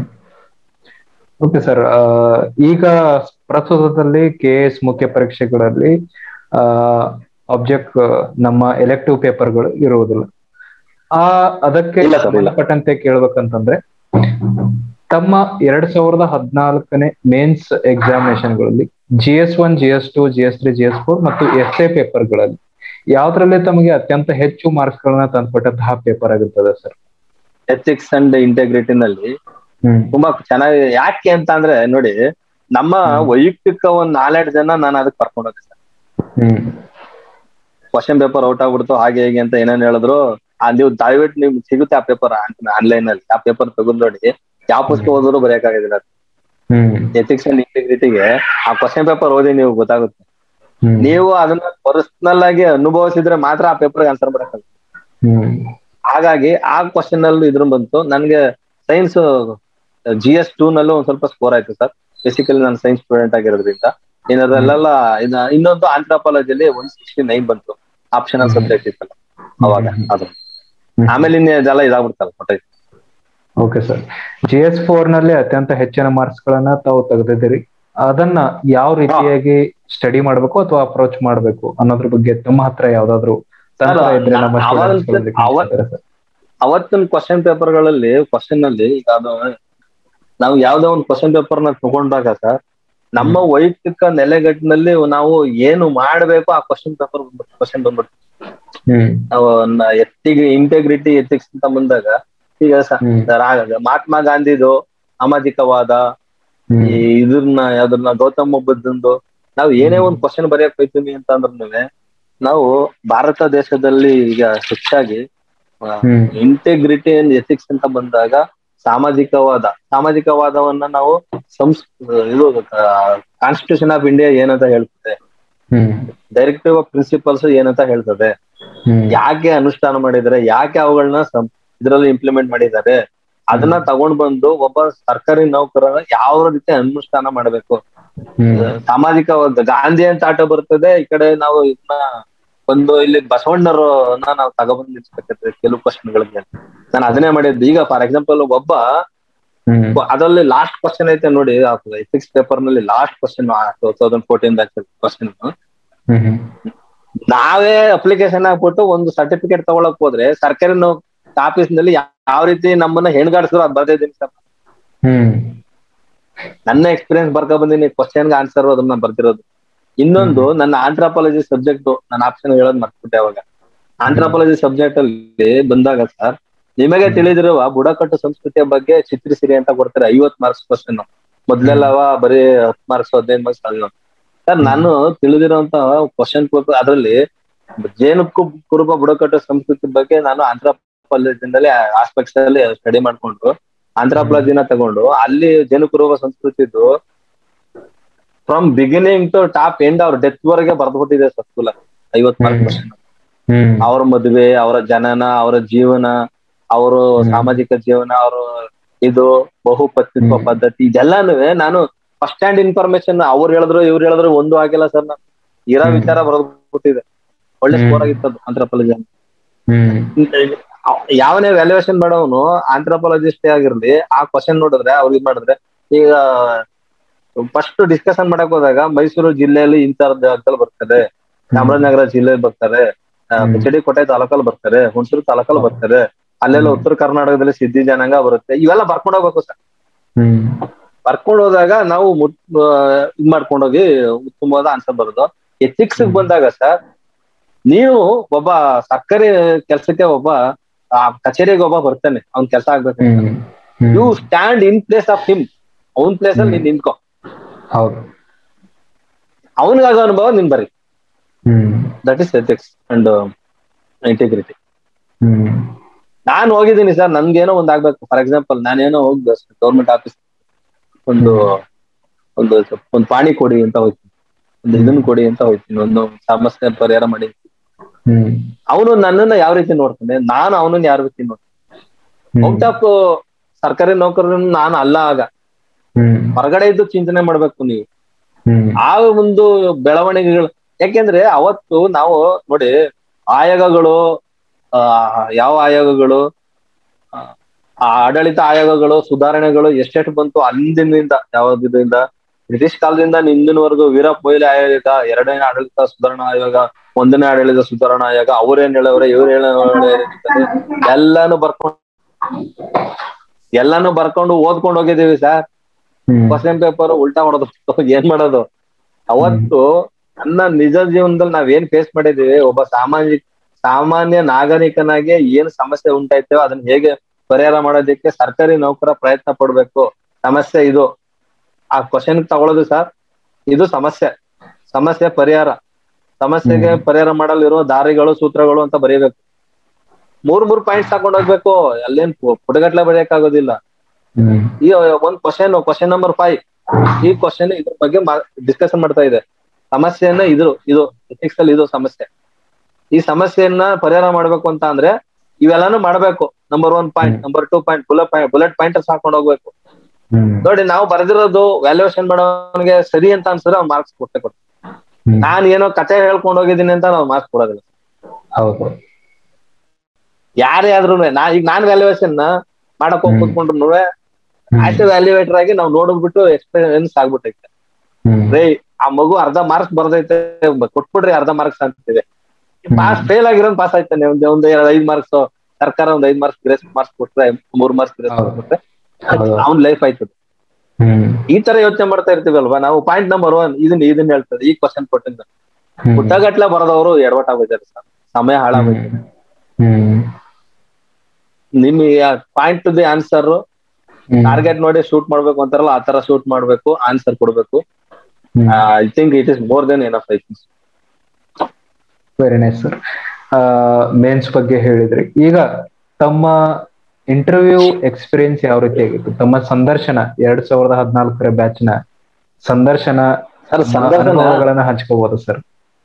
ಓಕೆ ಸರ್ ಈಗ ಪ್ರಸ್ತುತದಲ್ಲಿ ಕೆ ಎಸ್ ಮುಖ್ಯ ಪರೀಕ್ಷೆಗಳಲ್ಲಿ ಆಬ್ಜೆಕ್ಟ್ ನಮ್ಮ ಎಲೆಕ್ಟಿವ್ ಪೇಪರ್ಗಳು ಇರುವುದಿಲ್ಲ ಆ ಅದಕ್ಕೆ ಇಲ್ಲ sir, ಇಲ್ಲ. ಸಂಬಂಧಪಟ್ಟಂತೆ ಕೇಳ್ಬೇಕಂತಂದ್ರೆ ತಮ್ಮ ಎರಡ್ ಸಾವಿರದ ಹದಿನಾಲ್ಕನೇ ಮೇನ್ಸ್ ಎಕ್ಸಾಮಿನೇಷನ್ಗಳಲ್ಲಿ G S one G S two G S three G S four ಮತ್ತು ಎಸ್ ಎ ಪೇಪರ್ಗಳಲ್ಲಿ ಯಾವ್ದ್ರಲ್ಲಿ ತಮಗೆ ಅತ್ಯಂತ ಹೆಚ್ಚು ಮಾರ್ಕ್ಸ್ ಗಳನ್ನ ತಂದ್ಕೊಟ್ಟಂತಹ ಪೇಪರ್ ಆಗಿರ್ತದೆ ಸರ್ ಎಥಿಕ್ಸ್ ಅಂಡ್ ಇಂಟೆಗ್ರಿಟಿನಲ್ಲಿ ಹ್ಮ್ ತುಂಬಾ ಚೆನ್ನಾಗಿ ಯಾಕೆ ಅಂತ ಅಂದ್ರೆ ನೋಡಿ ನಮ್ಮ ಹ್ಮ್. ವೈಯಕ್ತಿಕ ಒಂದ್ ನಾಲ್ಕು ಜನ ನಾನು ಅದಕ್ಕೆ ಕರ್ಕೊಂಡು ಹೋದೆ ಸರ್ ಹ್ಮ್ ಕ್ವಶನ್ ಪೇಪರ್ ಔಟ್ ಆಗ್ಬಿಡ್ತು ಹಾಗೆ ಹೇಗೆ ಅಂತ ಏನೇನ್ ಹೇಳಿದ್ರು ಆ ನೀವು ದಯವಿಟ್ಟು ನಿಮ್ಗೆ ಸಿಗುತ್ತೆ ಆ ಪೇಪರ್ ಆನ್ಲೈನ್ ಅಲ್ಲಿ ಆ ಪೇಪರ್ ತೆಗೆದು ನೋಡಿ ಯಾವ ಪುಸ್ತಕ ಓದಿದ್ರು ಬರೆಯಕ್ಕಾಗೋದಿಲ್ಲ ಹ್ಮ್ ಎಥಿಕ್ಸ್ ಅಂಡ್ ಇಂಟಿಗ್ರಿಟಿಗೆ ಆ ಕ್ವಶನ್ ಪೇಪರ್ ಓದಿ ನೀವು ಗೊತ್ತಾಗುತ್ತೆ ಹ್ಮ್ ನೀವು ಅದನ್ನ ಪರ್ಸನಲ್ ಆಗಿ ಅನುಭವಿಸಿದ್ರೆ ಮಾತ್ರ ಆ ಪೇಪರ್ ಆನ್ಸರ್ ಮಾಡಕ್ಕಾಗುತ್ತೆ ಹ್ಮ್ ಹಾಗಾಗಿ ಆ ಕ್ವಶನ್ ಅಲ್ಲಿ ಇದ್ರ ಬಂತು ನನ್ಗೆ ಸೈನ್ಸ್ ಜಿ ಎಸ್ ಟೂ ನಲ್ಲೂ ಒಂದ್ ಸ್ವಲ್ಪ ಸ್ಕೋರ್ ಆಯ್ತು ಸರ್ ಬೇಸಿಕಲಿ ನಾನು ಸೈನ್ಸ್ ಸ್ಟೂಡೆಂಟ್ ಆಗಿರೋದ್ರಿಂದ ಇನ್ನದಲ್ಲೆಲ್ಲ ಇನ್ನ ಇನ್ನೊಂದು ಆಂಥ್ರಾಪಾಲಜಿಯಲ್ಲಿ ಒನ್ ಸಿಕ್ಸ್ಟಿ ನೈನ್ ಬಂತು ಆಪ್ಷನಲ್ ಸಬ್ಜೆಕ್ಟ್ ಇತ್ತಲ್ಲ ಅವಾಗ ಅದು ಆಮೇಲೆ ಇನ್ನೇ ಇದೆಲ್ಲ ಇದಾಗ್ಬಿಡ್ತಲ್ಲ ಹೊಟ್ಟೆ okay sir G S four ನಲ್ಲಿ ಅತ್ಯಂತ ಹೆಚ್ಚಿನ ಮಾರ್ಕ್ಸ್ ಗಳನ್ನ ತಾವು ತೆಗೆದಿದ್ದೀರಿ ಅದನ್ನ ಯಾವ ರೀತಿಯಾಗಿ ಸ್ಟಡಿ ಮಾಡ್ಬೇಕು ಅಥವಾ ಅಪ್ರೋಚ್ ಮಾಡ್ಬೇಕು ಅನ್ನೋದ್ರ ಬಗ್ಗೆ ತಮ್ಮ ಹತ್ರ ಯಾವ್ದಾದ್ರು ತಂತ್ರ Sir, ಇದ್ರೆ ನಮ್ಮ ನಾ- students ಅವತ್ತು- ಗಳಿಗೆ ಅವತ್ತು- ತಿಳಿಸ್ತೀರಾ sir? ಅವತ್ತಿನ ಕ್ವಶನ್ ಪೇಪರ್ಗಳಲ್ಲಿ ಕ್ವಶನ್ ಅಲ್ಲಿ ಈಗ ಅದು ನಾವು ಯಾವ್ದೋ ಒಂದು ಕ್ವಶನ್ ಪೇಪರ್ ನ ತಗೊಂಡಾಗ ಸರ್ ನಮ್ಮ ವೈಯಕ್ತಿಕ ನೆಲೆಗಟ್ಟಿನಲ್ಲಿ ನಾವು ಏನು ಮಾಡ್ಬೇಕು ಆ ಕ್ವಶನ್ ಪೇಪರ್ ಕ್ವಶನ್ ಬಂದ್ಬಿಡ್ತು ಹ್ಮ್ ನಾವು ಎತ್ತಿಗೆ ಇಂಟೆಗ್ರಿಟಿ ಎಥಿಕ್ಸ್ ಅಂತ ಬಂದಾಗ ಈಗ ಸ- ಹ್ಮ್ ರಾ- ಮಹಾತ್ಮ ಗಾಂಧಿದು ಸಾಮಾಜಿಕವಾದ ಹ್ಮ್ ಈ ಇದ್ರನ್ನ ಯಾವ್ದನ್ನ ಗೌತಮ ಬುದ್ಧಂದು ನಾವು ಏನೇ ಒಂದ್ ಕ್ವಶನ್ ಬರೆಯಕ್ ಹೋಯ್ತೀವಿ ಅಂತ ಅಂದ್ರೂ ನಾವು ಭಾರತ ದೇಶದಲ್ಲಿ ಈಗ ಹೆಚ್ಚಾಗಿ ಹ್ಮ್ ಇಂಟೆಗ್ರಿಟಿ ಅಂಡ್ ಎಥಿಕ್ಸ್ ಅಂತ ಬಂದಾಗ ಸಾಮಾಜಿಕವಾದ ಸಾಮಾಜಿಕವಾದವನ್ನ ನಾವು ಸಂಸ್ ಇದು ಕಾನ್ಸ್ಟಿಟ್ಯೂಷನ್ ಆಫ್ ಇಂಡಿಯಾ ಏನಂತ ಹೇಳ್ತದೆ ಹ್ಮ್ ಡೈರೆಕ್ಟಿವ್ ಆಫ್ ಪ್ರಿನ್ಸಿಪಲ್ಸ್ ಏನಂತ ಹೇಳ್ತದೆ ಹ್ಮ್ ಯಾಕೆ ಅನುಷ್ಠಾನ ಮಾಡಿದ್ದಾರೆ ಯಾಕೆ ಅವುಗಳನ್ನ ಇದರಲ್ಲಿ ಇಂಪ್ಲಿಮೆಂಟ್ ಮಾಡಿದ್ದಾರೆ ಅದನ್ನ ತಗೊಂಡ್ ಬಂದು ಒಬ್ಬ ಸರ್ಕಾರಿ ನೌಕರ ಯಾವ ರೀತಿ ಅನುಷ್ಠಾನ ಮಾಡಬೇಕು ಹ್ಮ್ ಸಾಮಾಜಿಕ ಗಾಂಧಿ ಅಂತ ಆಟ ಬರ್ತದೆ ಈ ಕಡೆ ನಾವು ಇದನ್ನ ಒಂದು ಇಲ್ಲಿ ಬಸವಣ್ಣರನ್ನ ನಾವು ತಗೊಬಂದ್ ನಿಲ್ಸ್ಬೇಕಾಗ್ತದೆ ಕೆಲವು ಕ್ವಶನ್ಗಳಿಗೆ ನಾನು ಅದನ್ನೇ ಮಾಡಿದ್ದು ಈಗ ಫಾರ್ ಎಕ್ಸಾಂಪಲ್ ಒಬ್ಬ ಹ್ಮ್ ಅದರಲ್ಲಿ ಲಾಸ್ಟ್ ಕ್ವಶನ್ ಐತೆ ನೋಡಿ ಎಥಿಕ್ಸ್ ಪೇಪರ್ ನಲ್ಲಿ last question two thousand fourteen batch question hmm hmm ನಾವೇ ಅಪ್ಲಿಕೇಶನ್ ಹಾಕ್ಬಿಟ್ಟು ಒಂದು ಸರ್ಟಿಫಿಕೇಟ್ ತಗೊಳಕ್ ಹೋದ್ರೆ ಸರ್ಕಾರಿ ನೌ- ಆಫೀಸ್ ನಲ್ಲಿ ಯಾವ ರೀತಿ ನಮ್ಮನ್ನ ಹೆಣ್ಗಾಡ್ಸಿದ್ರು ಅದ್ ಬರ್ದಿದ್ದೀನಿ ಸರ್ ಹ್ಮ್ ನನ್ನ ಎಕ್ಸ್ಪೀರಿಯನ್ಸ್ ಬರ್ಕೊ ಬಂದಿನಿ ಕ್ವಶನ್ ಆನ್ಸರ್ ಅದನ್ನ ಬರ್ತಿರೋದು ಇನ್ನೊಂದು ನನ್ನ ಆಂಥ್ರಾಪಾಲಜಿ ಸಬ್ಜೆಕ್ಟ್ ನಾನು ಆಪ್ಷನ್ ಹೇಳೋದ್ ಮರ್ತ್ಬಿಟ್ಟೆ ಅವಾಗ ಆಂಥ್ರಾಪಾಲಜಿ ಸಬ್ಜೆಕ್ಟ್ ಅಲ್ಲಿ ಬಂದಾಗ ಸರ್ ನಿಮಗೆ ತಿಳಿದಿರುವ ಬುಡಕಟ್ಟು ಸಂಸ್ಕೃತಿಯ ಬಗ್ಗೆ ಚಿತ್ರಿಸಿರಿ ಅಂತ ಕೊಡ್ತಾರೆ ಐವತ್ ಮಾರ್ಕ್ಸ್ ಕ್ವಶನ್ ಮೊದ್ಲೆಲ್ಲವ ಬರೀ ಹತ್ ಮಾರ್ಕ್ಸ್ ಹದಿನೈದು ಮಾರ್ಕ್ಸ್ ಅಲ್ಲ ಸರ್ ನಾನು ತಿಳಿದಿರುವಂತ ಕ್ವಶನ್ ಪೇಪರ್ ಅದರಲ್ಲಿ ಜೇನು ಕು- ಕುರುಬ ಬುಡಕಟ್ಟು ಸಂಸ್ಕೃತಿ ಬಗ್ಗೆ ನಾನು ಆಂಥ್ರಾಪಾಲಜಿನಲ್ಲಿ ಆಸ್ಪೆಕ್ಟ್ಸ್ ಅಲ್ಲಿ ಸ್ಟಡಿ ಮಾಡ್ಕೊಂಡು ಆಂಥ್ರಾಪಾಲಜಿನ ತಗೊಂಡು ಅಲ್ಲಿ ಜೇನು ಕುರುಬ ಸಂಸ್ಕೃತಿದು from beginning to top end ಅವ್ರ ಡೆತ್ ವರೆಗೆ ಬರ್ದ್ಬಿಟ್ಟಿದೆ ಸರ್ ಸ್ಕೂಲ್ ಐವತ್ ಮಾರ್ಕ್ ಹ್ಮ್. ಕ್ವಶನ್ ಹ್ಮ್ ಅವ್ರ ಮದುವೆ ಅವರ ಜನನ ಅವರ ಜೀವನ ಅವರು ಹ್ಮ್. ಸಾಮಾಜಿಕ ಜೀವನ ಅವರು ಇದು ಬಹುಪತಿತ್ವ ಹ್ಮ್. ಪದ್ಧತಿ ಇದೆಲ್ಲಾನು ನಾನು ಫಸ್ಟ್ ಹ್ಯಾಂಡ್ ಇನ್ಫಾರ್ಮೇಶನ್ ಅವ್ರು ಹೇಳಿದ್ರು ಇವ್ರು ಹೇಳಿದ್ರು ಒಂದು ಆಗಿಲ್ಲ ಸರ್ ನಾನು ಇರೋ ಹ್ಮ್. ವಿಚಾರ ಬರೆದ್ಬಿಟ್ಟಿದೆ ಒಳ್ಳೆ ಹ್ಮ್. ಸ್ಕೋರ್ ಆಗಿತ್ತು ಆಂಥ್ರಪಾಲಜಿ ಹ್ಮ್ ಯಾವನೇ ವ್ಯಾಲ್ಯೂಯೇಷನ್ ಮಾಡೋನು ಆಂಥ್ರಪಾಲಜಿಸ್ಟೇ ಆಗಿರ್ಲಿ ಆ ಕ್ವಶನ್ ನೋಡಿದ್ರೆ ಅವ್ರು ಇದ್ ಮಾಡಿದ್ರೆ ಈಗ ಫಸ್ಟ್ ಡಿಸ್ಕಷನ್ ಮಾಡಕ್ ಹೋದಾಗ ಮೈಸೂರು ಜಿಲ್ಲೆಯಲ್ಲಿ ಇಂಥ ಜಾಗದಲ್ಲಿ ಬರ್ತಾರೆ ಚಾಮರಾಜನಗರ ಜಿಲ್ಲೆಯಲ್ಲಿ ಬರ್ತಾರೆ ಆ, ಹ್ಮ್. ಕುಚಡಿ ಕೋಟೆ ತಾಲೂಕಲ್ಲಿ ಬರ್ತಾರೆ ಹುಣಸೂರು ತಾಲೂಕಲ್ಲಿ ಹೌದು. ಬರ್ತಾರೆ ಅಲ್ಲೆಲ್ಲ ಹ್ಮ್. ಉತ್ತರ ಕರ್ನಾಟಕದಲ್ಲಿ ಸಿದ್ಧಿ ಜನಾಂಗ ಬರುತ್ತೆ ಇವೆಲ್ಲ ಬರ್ಕೊಂಡು ಹೋಗ್ಬೇಕು ಸರ್ ಹ್ಮ್ ಬರ್ಕೊಂಡು ಹೋದಾಗ ನಾವು ಮುಟ್ ಆ, ಇದ್ ಮಾಡ್ಕೊಂಡೋಗಿ ಉತ್ತಮವಾದ ಆನ್ಸರ್ ಬರೋದು ಎಥಿಕ್ಸ್ ಹ್ಮ್. ಬಂದಾಗ ಸರ್ ನೀವು ಒಬ್ಬ ಸರ್ಕಾರಿ ಕೆಲ್ಸಕ್ಕೆ ಒಬ್ಬ ಆ ಕಚೇರಿಗೆ ಒಬ್ಬ ಬರ್ತಾನೆ ಅವ್ನ್ ಕೆಲಸ ಆಗ್ಬೇಕು hmm hmm you stand in place of him ಅವನ್ ಪ್ಲೇಸ್ ಅಲ್ಲಿ ನೀನ್ ನಿಂತ್ಕೊ ಹೌದು ಅವನಿಗಾಗೋ ಅನುಭವ ನಿನ್ ಬರಿ hmm that is ethics and integrity hmm ನಾನ್ ಹೋಗಿದ್ದೀನಿ ಸರ್ ನನ್ಗೇನೋ ಒಂದ್ ಆಗ್ಬೇಕು ಫಾರ್ ಎಕ್ಸಾಂಪಲ್ ನಾನೇನೋ ಹೋಗಿ ಗೌರ್ಮೆಂಟ್ ಆಫೀಸ್ ಒಂದು ಒಂದು ಒಂದು ಪಾಣಿ ಕೊಡಿ ಅಂತ ಹೋಗ್ತೀನಿ ಒಂದು ಇದನ್ನ ಕೊಡಿ ಅಂತ ಹೋಗ್ತೀನಿ ಒಂದು ಸಮಸ್ಯೆ ಪರಿಹಾರ ಮಾಡಿ ಹ್ಮ್ ಅವನು ನನ್ನನ್ನ ಯಾವ ರೀತಿ ನೋಡ್ತಾನೆ ನಾನು ಅವನನ್ನ ಯಾವ ರೀತಿ ನೋಡ್ತಾನೆ ಔಟ್ ಆಫ್ ಸರ್ಕಾರಿ ನೌಕರರನ್ನು ನಾನು ಅಲ್ಲ ಆಗ ಹ್ಮ್ ಹೊರಗಡೆ ಇದ್ದು ಚಿಂತನೆ ಮಾಡ್ಬೇಕು ನೀವು ಹ್ಮ್ ಆ ಒಂದು ಬೆಳವಣಿಗೆಗಳು ಯಾಕೆಂದ್ರೆ ಅವತ್ತು ನಾವು ನೋಡಿ ಆಯೋಗಗಳು ಆ ಯಾವ ಆಯೋಗಗಳು ಆ, ಆ ಆಡಳಿತ ಆಯೋಗಗಳು ಸುಧಾರಣೆಗಳು ಎಷ್ಟೆಷ್ಟು ಬಂತು ಅಂದಿನಿಂದ ಯಾವ್ದ್ರಿಂದ ಬ್ರಿಟಿಷ್ ಕಾಲದಿಂದ ಇಂದಿನವರೆಗೂ ವೀರ ಮೊಯ್ಲಿ ಆಯೋಗ ಎರಡನೇ ಆಡಳಿತ ಸುಧಾರಣಾ ಆಯೋಗ ಒಂದನೇ ಆಡಳಿತ ಸುಧಾರಣಾ ಆಯೋಗ ಅವ್ರೇನ್ ಹೇಳವ್ರೆ ಇವ್ರು ಹೇಳವ್ರೆ ಎಲ್ಲಾನು ಬರ್ಕೊಂಡು ಎಲ್ಲಾನು ಬರ್ಕೊಂಡು ಓದ್ಕೊಂಡು ಹೋಗಿದೀವಿ ಸರ್ ಹ್ಮ್ ಕ್ವಶನ್ ಪೇಪರ್ ಉಲ್ಟಾ ಮಾಡೋದು ಏನ್ ಮಾಡೋದು ಅವತ್ತು ನನ್ನ ನಿಜ ಜೀವನದಲ್ಲಿ ನಾವ್ ಏನ್ ಫೇಸ್ ಮಾಡಿದೀವಿ ಒಬ್ಬ ಸಾಮಾಜಿಕ ಸಾಮಾನ್ಯ ನಾಗರಿಕನಾಗಿ ಏನ್ ಸಮಸ್ಯೆ ಉಂಟಾಯ್ತೇವೋ ಅದನ್ನ ಹೇಗೆ ಪರಿಹಾರ ಮಾಡೋದಕ್ಕೆ ಸರ್ಕಾರಿ ನೌಕರ ಪ್ರಯತ್ನ ಪಡ್ಬೇಕು ಸಮಸ್ಯೆ ಇದು ಆ ಕ್ವಶನ್ ತಗೊಳ್ಳೋದು ಸರ್ ಇದು ಸಮಸ್ಯೆ ಸಮಸ್ಯೆ ಪರಿಹಾರ ಸಮಸ್ಯೆಗೆ ಹ್ಮ್. ಪರಿಹಾರ ಮಾಡಲಿರೋ ದಾರಿಗಳು ಸೂತ್ರಗಳು ಅಂತ ಬರೀಬೇಕು ಮೂರ್ ಮೂರ್ ಪಾಯಿಂಟ್ಸ್ ತಗೊಂಡ್ ಹೋಗ್ಬೇಕು ಅಲ್ಲೇನ್ ಪು- ಪುಟಗಟ್ಲೆ ಬರೆಯಕ್ಕಾಗೋದಿಲ್ಲ ಹ್ಮ್ ಈ ಒಂದ್ ಕ್ವಶನ್ ಕ್ವಶನ್ ನಂಬರ್ ಫೈವ್ ಈ ಕ್ವಶನ್ ಇದ್ರ ಬಗ್ಗೆ ಡಿಸ್ಕಷನ್ ಮಾಡ್ತಾ ಇದೆ ಸಮಸ್ಯೆಯನ್ನ ಇದು ಇದು ಎಥಿಕ್ಸ್ ಅಲ್ಲಿ ಇದು ಸಮಸ್ಯೆ ಈ ಸಮಸ್ಯೆಯನ್ನ ಪರಿಹಾರ ಮಾಡ್ಬೇಕು ಅಂತ ಅಂದ್ರೆ ಇವೆಲ್ಲಾನು ಮಾಡ್ಬೇಕು number one point hmm. Number two point bullet point bullet point ಹಾಕೊಂಡು ಹೋಗ್ಬೇಕು ಹ್ಮ್ ನೋಡಿ ನಾವು ಬರೆದಿರೋದು ವ್ಯಾಲ್ಯೂಯೇಷನ್ ಮಾಡೋನಿಗೆ ಸರಿ ಅಂತ ಅನ್ಸಿದ್ರೆ ಅವ್ನು ಮಾರ್ಕ್ಸ್ ಕೊಟ್ಟೆ ಕೊಡ್ತಾರೆ ಹ್ಮ್. ನಾನ್ ಏನೋ ಕತೆ ಹೇಳ್ಕೊಂಡು ಹೋಗಿದ್ದೀನಿ ಅಂತ ನಾವು ಮಾರ್ಕ್ಸ್ ಕೊಡೋದಿಲ್ಲ ಹೌದು ಯಾರೇ ಆದ್ರೂ ನಾ ಈಗ ನಾನ್ ವ್ಯಾಲ್ಯೂಯೇಷನ್ ಮಾಡಕ್ ಹೋಗಿ ಹ್ಮ್. ಕೂತ್ಕೊಂಡ್ರು ಹ್ಮ್. ಆಸ್ ವ್ಯಾಲ್ಯೂಯೇಟರ್ ಆಗಿ ನಾವು ನೋಡ್ಬಿಟ್ಟು ಎಕ್ಸ್ಪೀರಿಯನ್ಸ್ ಆಗ್ಬಿಟ್ಟೈತೆ ಹ್ಮ್ ರೇ ಆ ಮಗು ಅರ್ಧ ಮಾರ್ಕ್ಸ್ ಬರ್ದೈತೆ ಬ- ಕೊಟ್ಬಿಡ್ರಿ ಅರ್ಧ ಮಾರ್ಕ್ಸ್ ಅಂತಿದೆ ಪಾಸ್ ಫೇಲ್ ಆಗಿರೋನ್ ಪಾಸ್ ಆಯ್ತಾನೆ ಒಂದ್ ಒಂದ್ ಎರಡ್ ಐದ್ ಮಾರ್ಕ್ಸ್ ಸರ್ಕಾರ ಒಂದ್ ಐದ್ ಮಾರ್ಕ್ಸ್ ಗ್ರೇಸ್ ಮಾರ್ಕ್ಸ್ ಕೊಟ್ರೆ ಮೂರ್ ಮಾರ್ಕ್ಸ್ ಗ್ರೇಸ್ ಹೌದು. ಕೊಟ್ರೆ ಹೌದು. ಅವ್ನ್ ಲೈಫ್ ಆಯ್ತದೆ ಹ್ಮ್ ಈ ತರ ಯೋಚನೆ ಮಾಡ್ತಾ ಇರ್ತೀವಲ್ವಾ ನಾವು ಪಾಯಿಂಟ್ ನಂಬರ್ ಒನ್ ಇದನ್ನ ಇದನ್ನ ಹೇಳ್ತದೆ ಈ ಕ್ವಶನ್ ಕೊಟ್ಟಿದ್ದ ಹ್ಮ್. ಪುಟ್ಟಗಟ್ಲೆ ಬರದವರು ಎಡವಟ್ಟಾಗೋಯ್ತಾರೆ ಸರ್ ಸಮಯ ಹಾಳಾಗೋಯ್ತು ಹ್ಮ್ ನಿಮಗೆ point the answer hmm. Target ನೋಡಿ ಶೂಟ್ ಮಾಡ್ಬೇಕು ಅಂತಾರಲ್ಲ ಆ ತರ ಶೂಟ್ ಮಾಡ್ಬೇಕು ಆನ್ಸರ್ ಕೊಡ್ಬೇಕು hmm. I think it is more than enough I think very nice sir mains ಬಗ್ಗೆ ಹೇಳಿದ್ರಿ ಈಗ ತಮ್ಮ ಇಂಟರ್ವ್ಯೂ ಎಕ್ಸ್ಪೀರಿಯನ್ಸ್ ಯಾವ ರೀತಿ ಆಗಿತ್ತು ತಮ್ಮ ಸಂದರ್ಶನ ಎರಡ್ ಸಾವಿರದ ಹದಿನಾಲ್ಕರ ಬ್ಯಾಚ್ ನ ಸಂದರ್ಶನ ಸರ್ ಸಂದರ್ಶನ ಅನುಭವಗಳನ್ನ ಹಂಚ್ಕೋಬಹುದು ಸರ್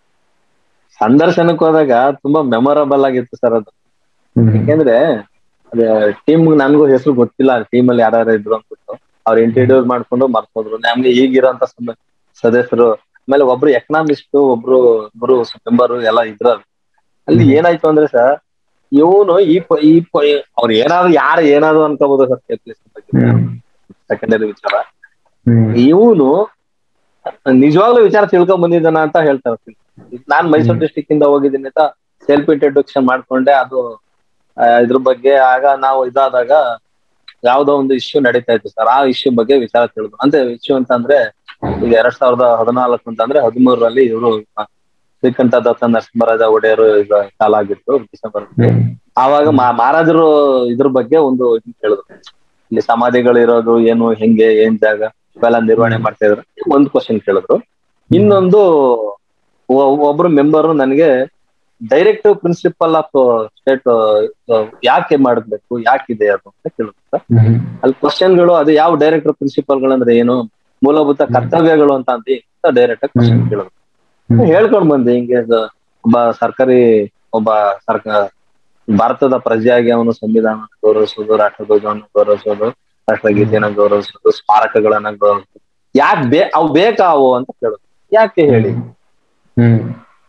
ಸಂದರ್ಶನಕ್ಕೆ ಹೋದಾಗ ತುಂಬಾ ಮೆಮೊರಬಲ್ ಆಗಿತ್ತು ಸರ್ ಅದು ಯಾಕೆಂದ್ರೆ ಟೀಮ್ ನನ್ಗೂ ಹೆಸರು ಗೊತ್ತಿಲ್ಲ ಟೀಮ್ ಅಲ್ಲಿ ಯಾರ್ಯಾರು ಇದ್ರು ಅಂದ್ಬಿಟ್ಟು ಅವ್ರು ಇಂಟ್ರಡ್ಯೂಸ್ ಮಾಡ್ಕೊಂಡು ಮರ್ಕೋದ್ರು ನಮ್ಗೆ ಈಗಿರೋಂತ ಸಮ- ಸದಸ್ಯರು ಆಮೇಲೆ ಒಬ್ರು ಎಕನಾಮಿಸ್ಟ್ ಒಬ್ರು ಒಬ್ರು ಮೆಂಬರ್ ಎಲ್ಲ ಇದ್ರ ಅಲ್ಲಿ ಹ್ಮ್. ಏನಾಯ್ತು ಅಂದ್ರೆ ಸರ್ ಇವನು ಈ ಪ- ಈ ಪ- ಅವ್ರು ಏನಾದ್ರು ಯಾರು ಏನಾದ್ರು ಅನ್ಕೋಬಹುದು ಸರ್ ಸೆಕೆಂಡರಿ ವಿಚಾರ ಇವನು ನಿಜವಾಗ್ಲೂ ವಿಚಾರ ತಿಳ್ಕೊಂಡ್ ಬಂದಿದ್ದಾನ ಅಂತ ಹೇಳ್ತಾರೆ ನಾನ್ ಮೈಸೂರು ಹ್ಮ್. ಡಿಸ್ಟಿಕ್ ಇಂದ ಹೋಗಿದ್ದೀನಿ ಅಂತ ಸೆಲ್ಫ್ ಇಂಟ್ರೊಡಕ್ಷನ್ ಮಾಡ್ಕೊಂಡೆ ಅದು ಆ, ಇದ್ರ ಬಗ್ಗೆ ಆಗ ನಾವು ಇದಾದಾಗ ಯಾವ್ದೋ ಒಂದು ಇಶ್ಯೂ ನಡೀತಾ ಇತ್ತು ಸರ್ ಆ ಇಶ್ಯೂ ಬಗ್ಗೆ ವಿಚಾರ ತಿಳಿದು ಅಂದ್ರೆ ಇಶ್ಯೂ ಅಂತಂದ್ರೆ ಈಗ ಎರಡ್ ಸಾವಿರದ ಹದಿನಾಲ್ಕು ಅಂತಂದ್ರೆ ಹದಿಮೂರರಲ್ಲಿ ಇವರು ಶ್ರೀಕಂಠ ದತ್ತ ನರಸಿಂಹರಾಜ ಒಡೆಯರು ಈಗ ಕಾಲ ಆಗಿತ್ತು ಡಿಸೆಂಬರ್ ಆವಾಗ ಮಾ- ಮಹಾರಾಜರು ಇದ್ರ ಬಗ್ಗೆ ಒಂದು ಇದ್ ಕೇಳಿದ್ರು ಇಲ್ಲಿ ಸಮಾಧಿಗಳು ಇರೋದು ಏನು ಹೆಂಗೆ ಏನ್ ಜಾಗ ಇವೆಲ್ಲ ನಿರ್ವಹಣೆ ಮಾಡ್ತಾ ಇದ್ರು ಒಂದು ಕ್ವಶನ್ ಕೇಳಿದ್ರು ಇನ್ನೊಂದು ಒ- ಒಬ್ರು ಮೆಂಬರ್ ನನಗೆ ಡೈರೆಕ್ಟ್ ಪ್ರಿನ್ಸಿಪಲ್ ಆಫ್ ಸ್ಟೇಟ್ ಯಾಕೆ ಮಾಡಬೇಕು ಯಾಕಿದೆ ಅದು ಅಂತ ಕೇಳಿದ್ರು ಸರ್ ಅಲ್ಲಿ ಕ್ವಶನ್ಗಳು ಅದು ಯಾವ ಡೈರೆಕ್ಟರ್ ಪ್ರಿನ್ಸಿಪಲ್ಗಳು ಅಂದ್ರೆ ಏನು ಮೂಲಭೂತ ಕರ್ತವ್ಯಗಳು ಅಂತ ಅಂದಿ ಡೈರೆಕ್ಟ್ ಆಗಿ ಕ್ವಶನ್ ಹ್ಮ್. ಕೇಳಿದ್ರು ಹೇಳ್ಕೊಂಡ್ ಬಂದೆ ಹಿಂಗೆ ಅದು ಒಬ್ಬ ಸರ್ಕಾರಿ ಒಬ್ಬ ಸರ್ಕಾರ ಭಾರತದ ಪ್ರಜೆಯಾಗಿ ಅವನು ಸಂವಿಧಾನ ಗೌರವಿಸೋದು ರಾಷ್ಟ್ರಧ್ವಜವನ್ನು ಗೌರವಿಸೋದು ರಾಷ್ಟ್ರಗೀತೆಯನ್ನ ಗೌರವಿಸೋದು ಸ್ಮಾರಕಗಳನ್ನ ಗೌರವಿಸೋದು ಯಾಕೆ ಬೇ ಅವು ಬೇಕಾ ಅವು ಅಂತ ಕೇಳೋದು ಯಾಕೆ ಹೇಳಿ ಹ್ಮ್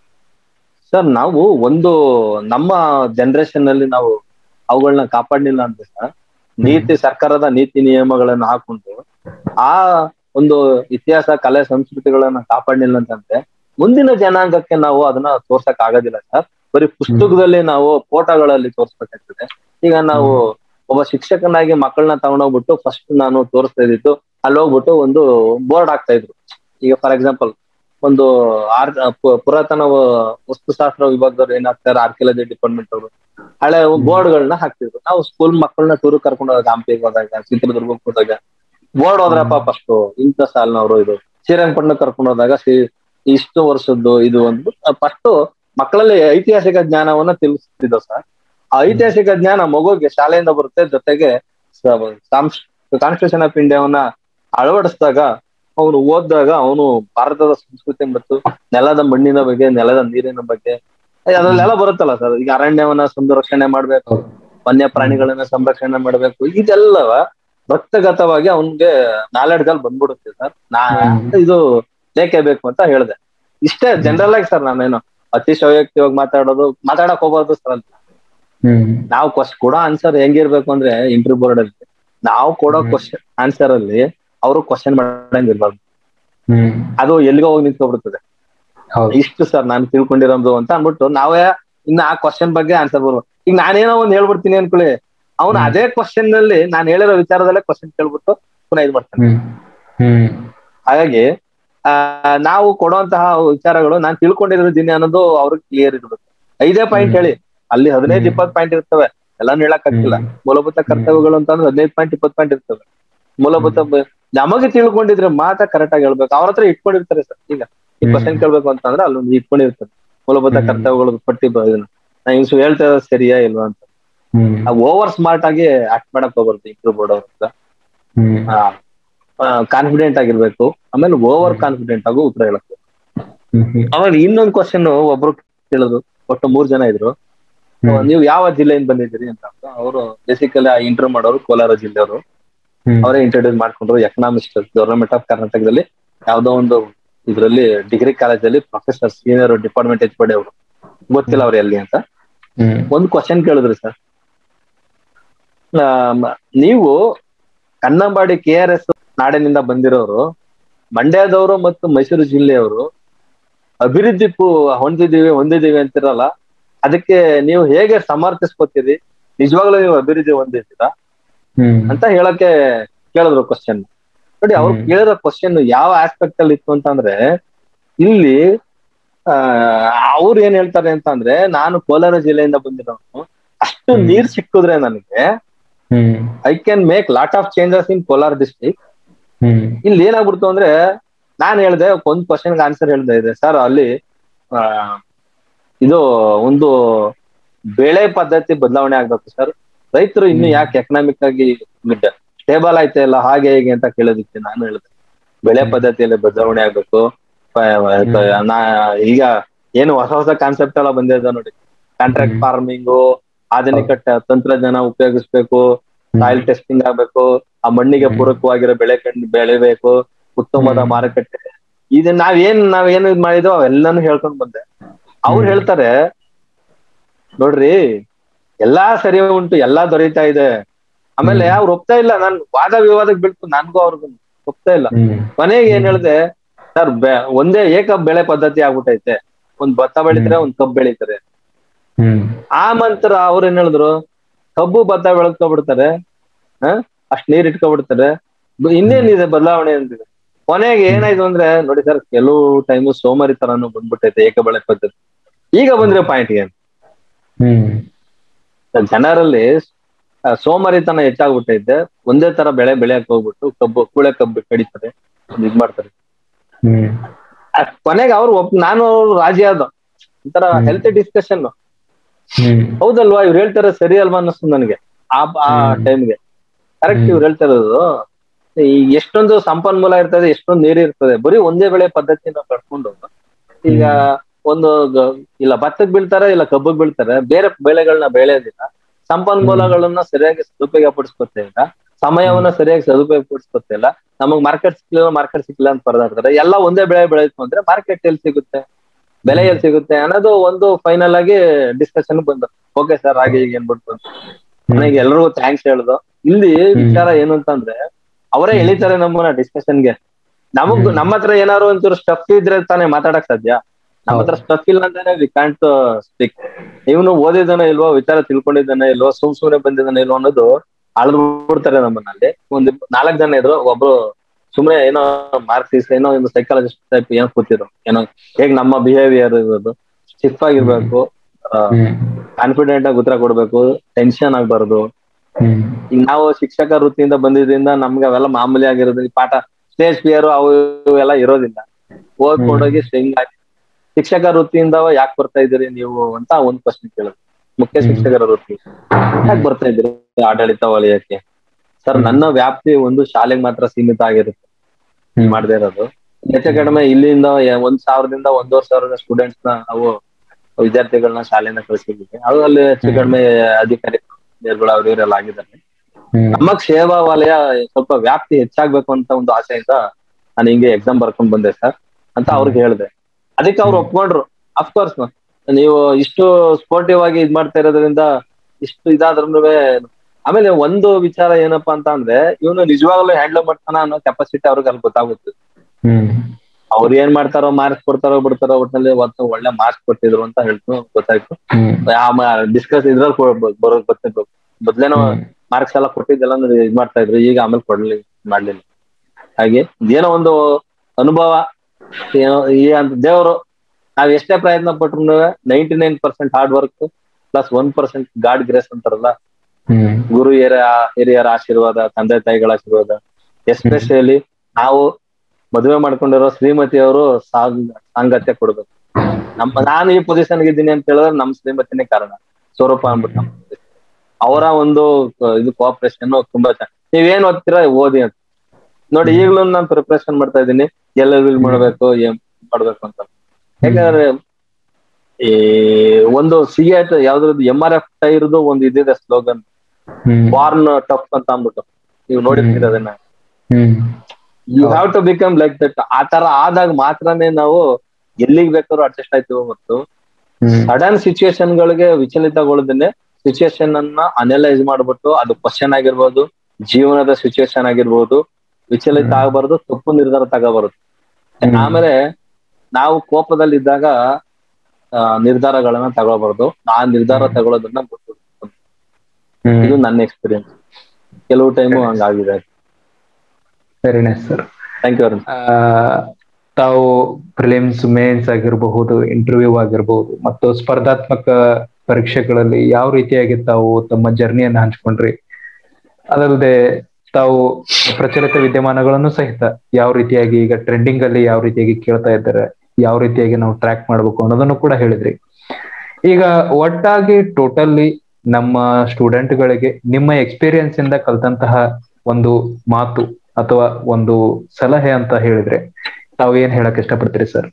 ಸರ್ ನಾವು ಒಂದು ನಮ್ಮ ಜನರೇಷನ್ ಅಲ್ಲಿ ನಾವು ಅವುಗಳನ್ನ ಕಾಪಾಡಲಿಲ್ಲ ಅಂದ್ರೆ ಸರ್ ನೀತಿ ಸರ್ಕಾರದ ನೀತಿ ನಿಯಮಗಳನ್ನ ಹಾಕೊಂಡು ಆ ಒಂದು ಇತಿಹಾಸ ಕಲೆ ಸಂಸ್ಕೃತಿಗಳನ್ನ ಕಾಪಾಡಲಿಲ್ಲ ಅಂತಂದ್ರೆ ಮುಂದಿನ ಜನಾಂಗಕ್ಕೆ ನಾವು ಅದನ್ನ ತೋರ್ಸಕ್ ಆಗೋದಿಲ್ಲ ಸರ್ ಬರೀ ಪುಸ್ತಕದಲ್ಲಿ ನಾವು ಫೋಟೋಗಳಲ್ಲಿ ತೋರ್ಸ್ಬೇಕಾಗ್ತದೆ ಈಗ ನಾವು ಒಬ್ಬ ಶಿಕ್ಷಕನಾಗಿ ಮಕ್ಕಳನ್ನ ತಗೊಂಡೋಗ್ಬಿಟ್ಟು ಫಸ್ಟ್ ನಾನು ತೋರಿಸ್ತಾ ಇದ್ದಿದ್ದು ಅಲ್ಲಿ ಹೋಗ್ಬಿಟ್ಟು ಒಂದು ಬೋರ್ಡ್ ಹಾಕ್ತಾ ಇದ್ರು ಈಗ ಫಾರ್ ಎಕ್ಸಾಂಪಲ್ ಒಂದು ಆರ್ ಪು- ಪುರಾತನ ವ- ವಸ್ತುಶಾಸ್ತ್ರ ವಿಭಾಗದವ್ರು ಏನಾಗ್ತಾರೆ ಆರ್ಕಿಯಾಲಜಿ ಡಿಪಾರ್ಟ್ಮೆಂಟ್ ಅವರು ಹಳೆ ಬೋರ್ಡ್ ಗಳನ್ನ ಹಾಕ್ತಿದ್ರು ನಾವು ಸ್ಕೂಲ್ ಮಕ್ಕಳನ್ನ ಟೂರ್ ಕರ್ಕೊಂಡು ಹೋದಾಗ ಹಂಪಿಗೆ ಹೋದಾಗ ಚಿತ್ರದುರ್ಗಕ್ಕೆ ಹೋದಾಗ ಬೋರ್ಡ್ ಹೋದ್ರಪ್ಪ ಫಸ್ಟ್ ಇಂಥ ಸಾಲಿನವರು ಇದು ಶ್ರೀರಂಗಪಟ್ಟಣ ಕರ್ಕೊಂಡು ಹೋದಾಗ ಶ್ರೀ ಇಷ್ಟು ವರ್ಷದ್ದು ಇದು ಒಂದು ಫಸ್ಟ್ ಮಕ್ಕಳಲ್ಲಿ ಐತಿಹಾಸಿಕ ಜ್ಞಾನವನ್ನ ತಿಳಿಸ್ತಿದ್ದ ಸರ್ ಆ ಐತಿಹಾಸಿಕ ಜ್ಞಾನ ಮಗುಗೆ ಶಾಲೆಯಿಂದ ಬರುತ್ತೆ ಜೊತೆಗೆ ಕಾನ್ಸ್ಟಿಟ್ಯೂಷನ್ ಆಫ್ ಇಂಡಿಯಾವನ್ನ ಅಳವಡಿಸಿದಾಗ ಅವನು ಓದಿದಾಗ ಅವನು ಭಾರತದ ಸಂಸ್ಕೃತಿ ಮತ್ತು ನೆಲದ ಮಣ್ಣಿನ ಬಗ್ಗೆ ನೆಲದ ನೀರಿನ ಬಗ್ಗೆ ಅದ್ರಲ್ಲೆಲ್ಲ ಬರುತ್ತಲ್ಲ ಸರ್ ಈಗ ಅರಣ್ಯವನ್ನ ಸಂರಕ್ಷಣೆ ಮಾಡ್ಬೇಕು ಹೌದು. ವನ್ಯ ಪ್ರಾಣಿಗಳನ್ನ ಸಂರಕ್ಷಣೆ ಮಾಡ್ಬೇಕು ಇದೆಲ್ಲವ ರಕ್ತಗತವಾಗಿ ಅವನ್ಗೆ ನಾಲೆಡ್ಜ್ ಅಲ್ಲಿ ಬಂದ್ಬಿಡುತ್ತೆ ಸರ್ ನಾ ಹ್ಮ್. ಇದು ಬೇಕೇ ಬೇಕು ಅಂತ ಹೇಳ್ದೆ ಇಷ್ಟೇ ಜನರಲ್ ಆಗಿ ಸರ್ ನಾನೇನು ಅತಿಶಯೋಕ್ತಿಯಾಗಿ ಮಾತಾಡೋದು ಮಾತಾಡಕ್ ಹೋಗ್ಬಾರ್ದು ಸರ್ ಅಲ್ಲಿ ಹ್ಮ್ ನಾವು ಕ್ವಶ್ ಕೊಡೋ ಆನ್ಸರ್ ಹೆಂಗಿರ್ಬೇಕು ಅಂದ್ರೆ ಇಂಟರ್ವ್ಯೂ ಬೋರ್ಡ್ ಅಲ್ಲಿ ನಾವು ಕೊಡೋ ಹ್ಮ್. ಕ್ವಶನ್ ಆನ್ಸರ್ ಅಲ್ಲಿ ಅವರು ಕ್ವಶನ್ ಮಾಡಂಗಿರ್ಬಾರ್ದು ಹ್ಮ್ ಅದು ಎಲ್ಲಿಗೋ ಹೋಗಿ ನಿಂತ್ಕೊಬಿಡ್ತದೆ ಹೌದು ಇಷ್ಟು ಸರ್ ನಾನು ತಿಳ್ಕೊಂಡಿರೋದು ಅಂತ ಅನ್ಬಿಟ್ಟು ನಾವೇ ಇನ್ನ ಆ ಕ್ವಶನ್ ಬಗ್ಗೆ ಆನ್ಸರ್ ಬರ್ಬೋದು ಈಗ ನಾನೇನೋ ಒಂದ್ ಹೇಳ್ಬಿಡ್ತೀನಿ ಅನ್ಕೊಳ್ಳಿ ಅವ್ನು ಹ್ಮ್. ಅದೇ ಕ್ವಶನ್ ನಲ್ಲಿ ನಾನು ಹೇಳಿರೋ ವಿಚಾರದಲ್ಲೇ ಕ್ವಶನ್ ಕೇಳ್ಬಿಟ್ಟು ಪುನಃ ಇದು ಮಾಡ್ತಾನೆ ಹ್ಮ್ ಹ್ಮ್ ಹಾಗಾಗಿ ಆ ನಾವು ಕೊಡುವಂತಹ ವಿಚಾರಗಳು ನಾನು ತಿಳ್ಕೊಂಡಿರೋದಿನಿ ಅನ್ನೋದು ಅವ್ರಿಗೆ ಕ್ಲಿಯರ್ ಇರ್ಬೇಕು ಐದೇ ಪಾಯಿಂಟ್ ಹ್ಮ್. ಹೇಳಿ ಅಲ್ಲಿ ಹದಿನೈದು ಹ್ಮ್. ಇಪ್ಪತ್ತು ಪಾಯಿಂಟ್ ಇರ್ತವೆ ಎಲ್ಲಾನು ಹೇಳಕ್ ಆಗ್ತಿಲ್ಲ ಹ್ಮ್. ಮೂಲಭೂತ ಕರ್ತವ್ಯಗಳು ಅಂತಂದ್ರೆ ಹದಿನೈದು ಪಾಯಿಂಟ್ ಇಪ್ಪತ್ತು ಪಾಯಿಂಟ್ ಇರ್ತವೆ ಮೂಲಭೂತ ಬ- ನಮಗೆ ತಿಳ್ಕೊಂಡಿದ್ರೆ ಮಾತ್ರ ಕರೆಕ್ಟ್ ಆಗಿ ಹೇಳ್ಬೇಕು ಅವ್ರ ಹತ್ರ ಇಟ್ಕೊಂಡಿರ್ತಾರೆ ಸರ್ ಈಗ ಈ ಹ್ಮ್. ಕ್ವಶನ್ ಕೇಳ್ಬೇಕು ಅಂತಂದ್ರೆ ಅಲ್ಲೊಂದು ಇಟ್ಕೊಂಡಿರ್ತಾರೆ ಮೂಲಭೂತ ಹ್ಮ್. ಕರ್ತವ್ಯಗಳು ಪಟ್ಟಿ ಬ- ಇದನ್ನ ನಾ ಇನ್ಸು ಹೇಳ್ತಾ ಇರೋದು ಸರಿಯಾ ಇಲ್ವಾ ಅಂತ ಹ್ಮ್ ಓವರ್ ಸ್ಮಾರ್ಟ್ ಆಗಿ ಆಕ್ಟ್ ಮಾಡಕ್ ಹೋಗ್ಬಾರ್ದು ಇಂಪ್ರೂವ್ ಬೋರ್ಡ್ ಅವ್ರ ಹತ್ರ ಹ್ಮ್ ಕಾನ್ಫಿಡೆಂಟ್ ಆಗಿರ್ಬೇಕು ಆಮೇಲೆ ಓವರ್ ಕಾನ್ಫಿಡೆಂಟ್ ಆಗು ಉತ್ತರ ಹೇಳಕ್ ಹ್ಮ್ ಹ್ಮ್ ಆಮೇಲೆ ಇನ್ನೊಂದು ಕ್ವಶನ್ ಒಬ್ರು ಕೇಳಿದ್ರು ಒಟ್ಟು ಮೂರ್ ಜನ ಇದ್ರು ಹ್ಮ್. ನೀವು ಯಾವ ಜಿಲ್ಲೆಯಿಂದ ಬಂದಿದ್ದೀರಿ ಅಂತ ಅವರು ಬೇಸಿಕಲಿ ಆ ಇಂಟರ್ವ್ಯೂ ಮಾಡೋರು ಕೋಲಾರ ಜಿಲ್ಲೆಯವರು ಹ್ಮ್. ಅವರೇ ಇಂಟ್ರೊಡ್ಯೂಸ್ ಮಾಡ್ಕೊಂಡ್ರು ಎಕನಾಮಿಸ್ಟ್ ಗವರ್ಮೆಂಟ್ ಆಫ್ ಕರ್ನಾಟಕದಲ್ಲಿ ಯಾವ್ದೋ ಒಂದು ಇದ್ರಲ್ಲಿ ಡಿಗ್ರಿ ಕಾಲೇಜಲ್ಲಿ ಪ್ರೊಫೆಸರ್ ಸೀನಿಯರ್ ಡಿಪಾರ್ಟ್ಮೆಂಟ್ ಎಚ್ ಪಡಿ ಅವರು ಗೊತ್ತಿಲ್ಲ ಅವ್ರು ಎಲ್ಲಿ ಅಂತ ಹ್ಮ್ ಒಂದು ಕ್ವಶನ್ ಕೇಳಿದ್ರಿ ಸರ್ ನೀವು ಕನ್ನಂಬಾಡಿ ಕೆ ಆರ್ ಎಸ್ ನಾಡಿನಿಂದ ಬಂದಿರೋರು ಮಂಡ್ಯದವರು ಮತ್ತು ಮೈಸೂರು ಜಿಲ್ಲೆಯವರು ಅಭಿವೃದ್ಧಿ ಪು- ಹೊಂದಿದೀವಿ ಹೊಂದಿದೀವಿ ಅಂತಿರಲ್ಲ ಅದಕ್ಕೆ ನೀವು ಹೇಗೆ ಸಮರ್ಥಿಸ್ಕೊತೀರಿ ನಿಜವಾಗ್ಲೂ ನೀವು ಅಭಿವೃದ್ಧಿ ಹೊಂದಿದ್ದೀರಾ ಹ್ಮ್ ಅಂತ ಹೇಳಕ್ಕೆ ಕೇಳಿದ್ರು ಕ್ವಶನ್ ನೋಡಿ ಅವ್ರು ಹ್ಮ್. ಕೇಳಿರೋ ಕ್ವಶನ್ ಯಾವ ಆಸ್ಪೆಕ್ಟ್ ಅಲ್ಲಿ ಇತ್ತು ಅಂತಂದ್ರೆ ಇಲ್ಲಿ ಆ ಅವ್ರು ಏನ್ ಹೇಳ್ತಾರೆ ಅಂತಂದ್ರೆ ನಾನು ಕೋಲಾರ ಜಿಲ್ಲೆಯಿಂದ ಬಂದಿರೋನು ಅಷ್ಟು ಹ್ಮ್. ನೀರ್ ಸಿಕ್ಕಿದ್ರೆ ನನಗೆ hmm I can make lot of changes in Kolar district hmm ಇಲ್ಲಿ ಏನಾಗ್ಬಿಡ್ತು ಅಂದ್ರೆ ನಾನ್ ಹೇಳ್ದೆ ಒಂದ್ ಕ್ವಶನ್ ಆನ್ಸರ್ ಹೇಳ್ದೆ ಇದೆ ಸರ್ ಅಲ್ಲಿ ಆ, ಇದು ಒಂದು ಬೆಳೆ ಪದ್ಧತಿ ಬದಲಾವಣೆ ಆಗ್ಬೇಕು ಸರ್ ರೈತರು ಇನ್ನು ಹ್ಮ್. ಯಾಕೆ ಎಕನಾಮಿಕ್ ಆಗಿ ಸ್ಟೇಬಲ್ ಆಯ್ತಾ ಇಲ್ಲ ಹಾಗೆ ಹೇಗೆ ಅಂತ ಕೇಳೋದಿಕ್ಕೆ ನಾನು ಹೇಳಿದೆ ಬೆಳೆ ಹ್ಮ್. ಪದ್ಧತಿಯಲ್ಲಿ ಬದಲಾವಣೆ ಆಗ್ಬೇಕು ಪ- ಪ- ನಾ ಈಗ ಏನು ಹೊಸ ಹೊಸ ಕಾನ್ಸೆಪ್ಟ್ ಎಲ್ಲ ಬಂದಿದೆ ನೋಡಿ ಕಾಂಟ್ರಾಕ್ಟ್ ಹ್ಮ್. ಫಾರ್ಮಿಂಗು ಆಧುನಿಕ ಟ- ತಂತ್ರಜ್ಞಾನ ಉಪಯೋಗಿಸ್ಬೇಕು ಸಾಯಿಲ್ ಟೆಸ್ಟಿಂಗ್ ಆಗ್ಬೇಕು ಆ ಮಣ್ಣಿಗೆ ಹ್ಮ್. ಪೂರಕವಾಗಿರೋ ಬೆಳೆ ಕಂಡು ಬೆಳಿಬೇಕು ಉತ್ತಮವಾದ ಹ್ಮ್. ಮಾರುಕಟ್ಟೆ ಇದನ್ನ ನಾವೇನ್ ನಾವೇನು ಇದ್ ಮಾಡಿದ್ವೋ ಅವೆಲ್ಲಾನು ಹೇಳ್ಕೊಂಡ್ ಬಂದೆ ಅವ್ರು ಹ್ಮ್. ಹೇಳ್ತಾರೆ ನೋಡ್ರಿ ಎಲ್ಲಾ ಸರಿ ಉಂಟು ಎಲ್ಲಾ ದೊರೀತಾ ಇದೆ ಆಮೇಲೆ ಹ್ಮ್. ಅವ್ರು ಒಪ್ತಾ ಇಲ್ಲ ನಾನ್ ವಾದ ವಿವಾದಕ್ಕೆ ಬಿಡ್ತು ನನ್ಗೂ ಅವ್ರಿಗೂ ಒಪ್ತಾ ಇಲ್ಲ ಹ್ಮ್ ಕೊನೆಗೆ ಏನ್ ಹ್ಮ್. ಹೇಳ್ದೆ ಸರ್ ಒಂದೇ ಏಕ ಬೆಳೆ ಪದ್ಧತಿ ಆಗ್ಬಿಟ್ಟೈತೆ ಒಂದ್ ಭತ್ತ ಬೆಳಿತಾರೆ ಒಂದ್ ಕಬ್ಬು ಬೆಳಿತಾರೆ ಹ್ಮ್ ಆ ಮಂತ್ರ ಅವ್ರ ಏನ್ ಹೇಳಿದ್ರು ಕಬ್ಬು ಭತ್ತ ಬೆಳ್ಕೊಬಿಡ್ತಾರೆ ಹ ಅಷ್ಟ್ ನೀರ್ ಇಟ್ಕೊಬಿಡ್ತಾರೆ ಬ- ಇನ್ನೇನಿದೆ ಬದಲಾವಣೆ ಅಂತಿದೆ ಕೊನೆಗೆ ಏನಾಯ್ತು ಅಂದ್ರೆ ನೋಡಿ ಸರ್ ಕೆಲವು ಟೈಮು ಸೋಮಾರಿ ತರಾನು ಬಂದ್ಬಿಟ್ಟೈತೆ ಏಕ ಬೆಳೆ ಪದ್ಧತಿ ಈಗ ಬಂದ್ರೆ ಪಾಯಿಂಟ್ ಏನ್ ಹ್ಮ್ ಜನರಲ್ಲಿ ಆ, ಸೋಮಾರಿತನ ಹೆಚ್ಚಾಗ್ಬಿಟ್ಟೈತೆ ಒಂದೇ ತರ ಬೆಳೆ ಬೆಳೆಯಕ್ ಹೋಗ್ಬಿಟ್ಟು ಕಬ್ಬು ಕೂಳೆ ಕಬ್ಬು ಕಡಿತಾರೆ ಇದ್ ಮಾಡ್ತಾರೆ ಹ್ಮ್ ಆ, ಕೊನೆಗೆ ಅವ್ರು ಒಪ್ ನಾನು ಅವ್ರು ರಾಜಿ ಆದ ಒಂಥರ ಹ್ಮ್. ಹೆಲ್ತ್ ಡಿಸ್ಕಷನ್ ಹ್ಮ್ ಹೌದಲ್ವಾ ಇವ್ರು ಹೇಳ್ತಾರೆ ಸರಿ ಅಲ್ವಾ ಅನ್ನಿಸ್ತು ನನಗೆ ಆ ಆ ಹ್ಮ್. ಟೈಮ್ಗೆ ಕರೆಕ್ಟ್ ಹ್ಮ್. ಇವ್ರು ಹೇಳ್ತಾ ಇರೋದು ಈ ಎಷ್ಟೊಂದು ಸಂಪನ್ಮೂಲ ಇರ್ತದೆ ಎಷ್ಟೊಂದು ನೀರು ಇರ್ತದೆ ಬರೀ ಒಂದೇ ಬೆಳೆ ಪದ್ಧತಿನ ಕಟ್ಕೊಂಡು ಈಗ ಒಂದು ಗ- ಇಲ್ಲ ಭತ್ತಕ್ ಬೀಳ್ತಾರೆ ಇಲ್ಲ ಕಬ್ಬಕ್ ಬೀಳ್ತಾರೆ ಬೇರೆ ಬೆಳೆಗಳನ್ನ ಬೆಳೆಯೋದಿಲ್ಲ ಸಂಪನ್ಮೂಲಗಳನ್ನ ಸರಿಯಾಗಿ ಸದುಪಯೋಗ ಪಡಿಸ್ಕೊತಾ ಇಲ್ಲ ಸಮಯವನ್ನ ಸರಿಯಾಗಿ ಸದುಪಯೋಗ ಪಡಿಸ್ಕೊತಾ ಇಲ್ಲ ನಮಗ್ ಮಾರ್ಕೆಟ್ ಸಿಕ್ಕಿಲ್ಲ ಮಾರ್ಕೆಟ್ ಸಿಕ್ಕಿಲ್ಲ ಅಂತ ಪರದಾಡ್ತಾರೆ ಎಲ್ಲ ಒಂದೇ ಬೆಳೆ ಬೆಳೆಯಿತು ಅಂದ್ರೆ ಮಾರ್ಕೆಟ್ ಎಲ್ಲಿ ಸಿಗುತ್ತೆ ಬೆಲೆ ಎಲ್ಲಿ ಸಿಗುತ್ತೆ ಅನ್ನೋದು ಒಂದು ಫೈನಲ್ ಆಗಿ ಡಿಸ್ಕಷನ್ ಬಂದು ಓಕೆ ಸರ್ ಹಾಗೆ ಈಗ ಏನ್ಬಿಟ್ಟು ನನಗೆ ಎಲ್ರಿಗೂ ಥ್ಯಾಂಕ್ಸ್ ಹೇಳುದು ಇಲ್ಲಿ ವಿಚಾರ ಏನು ಅಂತಂದ್ರೆ ಅವರೇ ಹ್ಮ್. ಎಳಿತಾರೆ ನಮ್ಮನ್ನ ಡಿಸ್ಕಷನ್ಗೆ ನಮಗ್ ಹ್ಮ್. ನಮ್ಮ ಹತ್ರ ಏನಾದ್ರು ಒಂಚೂರು ಸ್ಟಫ್ ಇದ್ರೆ ತಾನೇ ಮಾತಾಡಕ್ ಸಾಧ್ಯ ನಮ್ಮ ಹತ್ರ ಹೌದು. ಸ್ಟಫ್ ಇಲ್ಲ ಅಂತಾನೆ ವಿ ಕಾಂಟ್ ಸ್ಪೀಕ್ ಇವನು ಓದಿದಾನ ಇಲ್ವೋ ವಿಚಾರ ತಿಳ್ಕೊಂಡಿದ್ದಾನೆ ಇಲ್ವೋ ಸುಮ್ ಸುಮ್ನೆ ಬಂದಿದ್ದಾನೆ ಇಲ್ವೋ ಅನ್ನೋದು ಅಳ್ದು ಬಿಡ್ತಾರೆ ನಮ್ಮನ್ನಲ್ಲಿ ಒಂದ್ ನಾಲ್ಕ್ ಜನ ಇದ್ರು ಒಬ್ರು ಸುಮ್ನೆ ಏನೋ ಮಾರ್ಕ್ಸಿಸ್ಟ್ ಏನೋ ಒಂದು ಸೈಕಾಲಜಿಸ್ಟ್ ಟೈಪ್ ಏನೋ ಕೂತಿದ್ರು ಏನೋ ಹೇಗ್ ನಮ್ಮ ಬಿಹೇವಿಯರ್ ಇರೋದು ಸ್ಟಿಫ್ ಆಗಿರ್ಬೇಕು ಹ್ಮ್ ಕಾನ್ಫಿಡೆಂಟ್ ಆಗಿ ಉತ್ತರ ಕೊಡ್ಬೇಕು ಟೆನ್ಷನ್ ಆಗ್ಬಾರ್ದು ಹ್ಮ್ ಈಗ ನಾವು ಶಿಕ್ಷಕ ವೃತ್ತಿಯಿಂದ ಬಂದಿದ್ರಿಂದ ನಮ್ಗೆ ಅವೆಲ್ಲ ಮಾಮೂಲಿ ಆಗಿರೋದು ಈ ಪಾಠ ಸ್ಟೇಜ್ ಫಿಯರ್ ಅವು ಇವು ಎಲ್ಲ ಇರೋದಿಲ್ಲ ಓದ್ಕೊಂಡೋಗಿ ಸ್ಟ್ರಿಂಗ್ ಆಗಿ ಶಿಕ್ಷಕ ವೃತ್ತಿಯಿಂದ ಯಾಕೆ ಬರ್ತಾ ಇದ್ದೀರಿ ನೀವು ಅಂತ ಒಂದ್ ಪ್ರಶ್ನೆ ಕೇಳೋದು ಮುಖ್ಯ ಹ್ಮ್. ಶಿಕ್ಷಕರ ವೃತ್ತಿ ಯಾಕೆ ಬರ್ತಾ ಇದ್ದೀರಿ ಆಡಳಿತ ವಲಯಕ್ಕೆ ಸರ್ ಹ್ಮ್. ನನ್ನ ವ್ಯಾಪ್ತಿ ಒಂದು ಶಾಲೆಗೆ ಮಾತ್ರ ಸೀಮಿತ ಆಗಿರುತ್ತೆ ಹ್ಮ್. ಮಾಡದೇ ಇರೋದು ಹೆಚ್ಚು ಕಡಿಮೆ ಇಲ್ಲಿಂದ ಯ- ಒಂದ್ ಸಾವಿರದಿಂದ ಒಂದೂವರೆ ಸಾವಿರದ ಸ್ಟೂಡೆಂಟ್ಸ್ ನ ನಾವು ವಿದ್ಯಾರ್ಥಿಗಳನ್ನ ಶಾಲೆಯಿಂದ ಕಳಿಸಿದ್ದೀವಿ ಅದು ಅಲ್ಲಿ ಹೆಚ್ಚು ಕಡಿಮೆ ಅಧಿಕಾರಿಗಳು ಅವ್ರು ಇವರೆಲ್ಲ ಆಗಿದ್ದಾರೆ ಹ್ಮ್ ನಮ್ಮ ಸೇವಾ ವಲಯ ಸ್ವಲ್ಪ ವ್ಯಾಪ್ತಿ ಹೆಚ್ಚಾಗ್ಬೇಕು ಅಂತ ಒಂದು ಆಸೆಯಿಂದ ನಾನು ಹಿಂಗೆ ಎಕ್ಸಾಮ್ ಬರ್ಕೊಂಡ್ ಬಂದೆ ಸರ್ ಅಂತ ಅವ್ರಿಗೆ ಹೇಳಿದೆ ಅದಕ್ಕೆ ಅವ್ರು ಒಪ್ಕೊಂಡ್ರು ಅಫ್ಕೋರ್ಸ್ ನೀವು ಇಷ್ಟು ಸ್ಪೋರ್ಟಿವ್ ಆಗಿ ಇದ್ ಮಾಡ್ತಾ ಇರೋದ್ರಿಂದ ಇಷ್ಟು ಇದಾದ್ರೂ ಆಮೇಲೆ ಒಂದು ವಿಚಾರ ಏನಪ್ಪಾ ಅಂತ ಅಂದ್ರೆ ಇವನು ನಿಜವಾಗ್ಲೂ ಹ್ಯಾಂಡಲ್ ಮಾಡ್ತಾನ ಅನ್ನೋ ಕೆಪಾಸಿಟಿ ಅವ್ರಿಗೆ ಅಲ್ಲಿ ಗೊತ್ತಾಗುತ್ತೆ ಹ್ಮ್ ಅವ್ರು ಏನ್ ಮಾಡ್ತಾರೋ ಮಾರ್ಕ್ಸ್ ಕೊಡ್ತಾರೋ ಬಿಡ್ತಾರೋ ಒಟ್ಟಿನಲ್ಲಿ ಒಂದು ಒಳ್ಳೆ ಮಾರ್ಕ್ಸ್ ಕೊಟ್ಟಿದ್ರು ಅಂತ ಹೇಳ್ತು ಗೊತ್ತಾಯ್ತು ಹ್ಮ್ ಡಿಸ್ಕಸ್ ಇದ್ರಲ್ಲಿ ಕೊ- ಬರೋದ್ ಗೊತ್ತಿರ್ಬೇಕು ಮೊದ್ಲೇನೋ ಹ್ಮ್. ಮಾರ್ಕ್ಸ್ ಎಲ್ಲ ಕೊಟ್ಟಿದ್ದೆಲ್ಲ ಇದ್ ಮಾಡ್ತಾ ಇದ್ರು ಈಗ ಆಮೇಲೆ ಕೊಡ್ಲಿ ಮಾಡ್ಲಿಲ್ಲ ಹಾಗೆ ಏನೋ ಒಂದು ಅನುಭವ ಏನೋ ಈ ಅಂತ ದೇವರು ನಾವ್ ಎಷ್ಟೇ ಪ್ರಯತ್ನ ಪಟ್ರು ninety nine percent hard work plus one percent god grace ಅಂತಾರಲ್ಲ ಹ್ಮ್ ಗುರು ಹಿರಿಯ ಹಿರಿಯರ ಆಶೀರ್ವಾದ ತಂದೆ ತಾಯಿಗಳ ಆಶೀರ್ವಾದ ಎಸ್ಪೆಷಲಿ ನಾವು ಮದುವೆ ಮಾಡ್ಕೊಂಡಿರೋ ಶ್ರೀಮತಿಯವರು ಸಾಂಗ್ ಸಾಂಗತ್ಯ ಕೊಡ್ಬೇಕು ನಮ್ಮ ನಾನು ಈ ಪೊಸಿಷನ್ ಇದ್ದೀನಿ ಅಂತ ಹೇಳಿದ್ರೆ ನಮ್ ಶ್ರೀಮತಿನೇ ಕಾರಣ ಸ್ವರೂಪ ಅಂದ್ಬಿಟ್ಟು ನಮ್ಮ ಅವರ ಒಂದು ಕ- ಇದು ಕೋಆಪರೇಷನ್ ತುಂಬಾ ಚೆನ್ನಾಗಿ ನೀವೇನ್ ಓದ್ತೀರಾ ಓದಿ ಅಂತ ನೋಡಿ ಈಗ್ಲೂ ನಾನು ಪ್ರಿಪರೇಷನ್ ಮಾಡ್ತಾ ಇದ್ದೀನಿ ಎಲ್ಲ ಮಾಡ್ಬೇಕು ಏನ್ ಮಾಡ್ಬೇಕು ಅಂತ ಯಾಕಂದ್ರೆ ಈ ಒಂದು ಸಿ ಎಟ್ ಯಾವ್ದ್ರದ್ದು ಎಂ ಆರ್ ಎಫ್ ಟೈರ್ದು ಒಂದು ಇದಿದೆ ಸ್ಲೋಗನ್ ಹ್ಮ್ ಬಾರ್ನ್ ಟಫ್ ಅಂತ ಅಂದ್ಬಿಟ್ಟು ನೀವು ನೋಡಿರ್ತೀರ ಅದನ್ನ hmm you have to become like that ಆ ತರ ಆದಾಗ ಮಾತ್ರನೇ ನಾವು ಎಲ್ಲಿಗ್ ಬೇಕಾದ್ರೂ ಅಡ್ಜಸ್ಟ್ ಆಯ್ತೀವಿ ಮತ್ತು ಹ್ಮ್ ಸಡನ್ ಸಿಚುಯೇಷನ್ ಗಳಿಗೆ ವಿಚಲಿತಗೊಳ್ಳದೇನೆ ಸಿಚುಯೇಷನ್ ಅನ್ನ ಅನಲೈಸ್ ಮಾಡ್ಬಿಟ್ಟು ಅದು ಕ್ವಶನ್ ಆಗಿರ್ಬೋದು ಜೀವನದ ಸಿಚುಯೇಷನ್ ಆಗಿರ್ಬೋದು ವಿಚಲಿತ ಆಗಬಾರ್ದು ತಪ್ಪು ನಿರ್ಧಾರ ತಗೋಬಾರದು ಹ್ಮ್. ಆಮೇಲೆ ನಾವು ಕೋಪದಲ್ಲಿ ಇದ್ದಾಗ ಆ, ನಿರ್ಧಾರಗಳನ್ನ ತಗೋಬಾರ್ದು ಆ ನಿರ್ಧಾರ ತಗೊಳ್ಳೋದನ್ನ ಬಿಟ್ಟು ಹ್ಮ್ ಇದು ನನ್ನ ಎಕ್ಸ್ಪೀರಿಯನ್ಸ್ ಕೆಲವು ಟೈಮು ಹಂಗಾಗಿದೆ very nice sir thank you very much ತಾವು ಪ್ರಿಲಿಮ್ಸ್ ಮೇನ್ಸ್ ಆಗಿರಬಹುದು ಇಂಟರ್ವ್ಯೂ ಆಗಿರಬಹುದು ಮತ್ತು ಸ್ಪರ್ಧಾತ್ಮಕ ಪರೀಕ್ಷೆಗಳಲ್ಲಿ ಯಾವ ರೀತಿಯಾಗಿ ತಾವು ತಮ್ಮ ಜರ್ನಿಯನ್ನ ಹಂಚ್ಕೊಂಡ್ರಿ ಅದಲ್ಲದೆ ತಾವು ಪ್ರಚಲಿತ ವಿದ್ಯಮಾನಗಳನ್ನು ಸಹಿತ ಯಾವ ರೀತಿಯಾಗಿ ಈಗ ಟ್ರೆಂಡಿಂಗ್ ಅಲ್ಲಿ ಯಾವ ರೀತಿಯಾಗಿ ಕೇಳ್ತಾ ಇದ್ದಾರೆ ಯಾವ ರೀತಿಯಾಗಿ ನಾವು ಟ್ರ್ಯಾಕ್ ಮಾಡ್ಬೇಕು ಅನ್ನೋದನ್ನು ಕೂಡ ಹೇಳಿದ್ರಿ ಈಗ ಒಟ್ಟಾಗಿ ಟೋಟಲ್ಲಿ ನಮ್ಮ ಸ್ಟೂಡೆಂಟ್ ಗಳಿಗೆ ನಿಮ್ಮ ಎಕ್ಸ್ಪೀರಿಯನ್ಸ್ ಇಂದ ಕಲ್ತಂತಹ ಒಂದು ಮಾತು ಅಥವಾ ಒಂದು ಸಲಹೆ ಅಂತ ಹೇಳಿದ್ರೆ ತಾವು ಏನ್ ಹೇಳಕ್ ಇಷ್ಟಪಡ್ತೀರಿ ಸರ್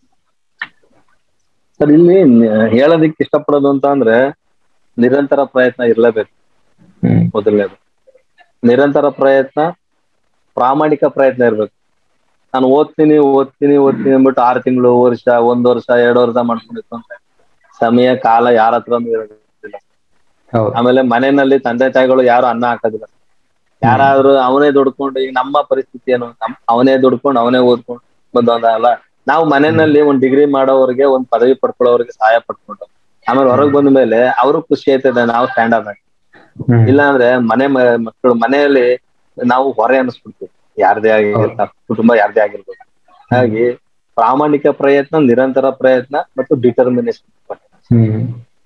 ಸರ್ ಇಲ್ಲಿ ನ- ಹೇಳೋದಿಕ್ಕೆ ಇಷ್ಟಪಡೋದು ಅಂತ ಅಂದ್ರೆ ನಿರಂತರ ಪ್ರಯತ್ನ ಇರ್ಲೇಬೇಕು ಹ್ಮ್ ಮೊದಲನೇದು ನಿರಂತರ ಪ್ರಯತ್ನ ಪ್ರಾಮಾಣಿಕ ಪ್ರಯತ್ನ ಇರ್ಬೇಕು ನಾನು ಓದ್ತೀನಿ ಓದ್ತೀನಿ ಓದ್ತೀನಿ ಅಂದ್ಬಿಟ್ಟು ಆರು ತಿಂಗಳು ವರ್ಷ ಒಂದ್ ವರ್ಷ ಎರಡು ವರ್ಷ ಮಾಡ್ಕೊಂಡಿತ್ತು ಅಂತ ಸಮಯ ಕಾಲ ಯಾರ ಹತ್ರನೂ ಇರೋದಿಲ್ಲ ಹೌದು ಆಮೇಲೆ ಮನೆಯಲ್ಲಿ ತಂದೆ ತಾಯಿಗಳು ಯಾರು ಅನ್ನ ಹಾಕೋದಿಲ್ಲ ಯಾರಾದ್ರೂ ಅವನೇ ದುಡ್ಕೊಂಡು ಈಗ ನಮ್ಮ ಪರಿಸ್ಥಿತಿ ಏನು ನಮ್ ಅವನೇ ದುಡ್ಕೊಂಡು ಅವನೇ ಓದ್ಕೊಂಡು ಬಂದವಲ್ಲ ನಾವು ಮನೆಯಲ್ಲಿ ಒಂದ್ ಡಿಗ್ರಿ ಮಾಡೋವ್ರಿಗೆ ಒಂದ್ ಪದವಿ ಪಡ್ಕೊಳ್ಳೋರಿಗೆ ಸಹಾಯ ಪಡ್ಕೊಂಡು ಆಮೇಲೆ ಹೊರಗ್ ಬಂದ ಮೇಲೆ ಅವ್ರಿಗೆ ಖುಷಿ ಆಯ್ತದೆ ನಾವು ಸ್ಟ್ಯಾಂಡ್ ಆದಾಗ ಹ್ಮ್. ಇಲ್ಲ ಅಂದ್ರೆ ಮನೆ ಮ- ಮಕ್ಕಳು ಮನೆಯಲ್ಲಿ ನಾವು ಹೊರೆ ಅನಿಸ್ಬಿಡ್ತೀವಿ ಯಾರ್ದೇ ಆಗಿರ್ತ ಕುಟುಂಬ ಯಾರ್ದೇ ಆಗಿರ್ಬೋದು ಹಾಗಾಗಿ ಪ್ರಾಮಾಣಿಕ ಪ್ರಯತ್ನ ನಿರಂತರ ಪ್ರಯತ್ನ ಮತ್ತು ಡಿಟರ್ಮಿನೇಷನ್ ಹ್ಮ್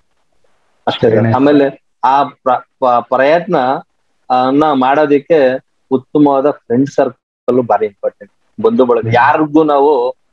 ಅಷ್ಟೇ Very nice. ಆಮೇಲೆ ಆ ಪ್ರ- ಪ- ಪ್ರಯತ್ನ ಅನ್ನ ಮಾಡೋದಿಕ್ಕೆ ಉತ್ತಮವಾದ ಫ್ರೆಂಡ್ ಸರ್ಕಲ್ ಬಾರಿ ಇಂಪಾರ್ಟೆಂಟ್ ಬಂಧು ಬಳಗ ಯಾರಿಗೂ ನಾವು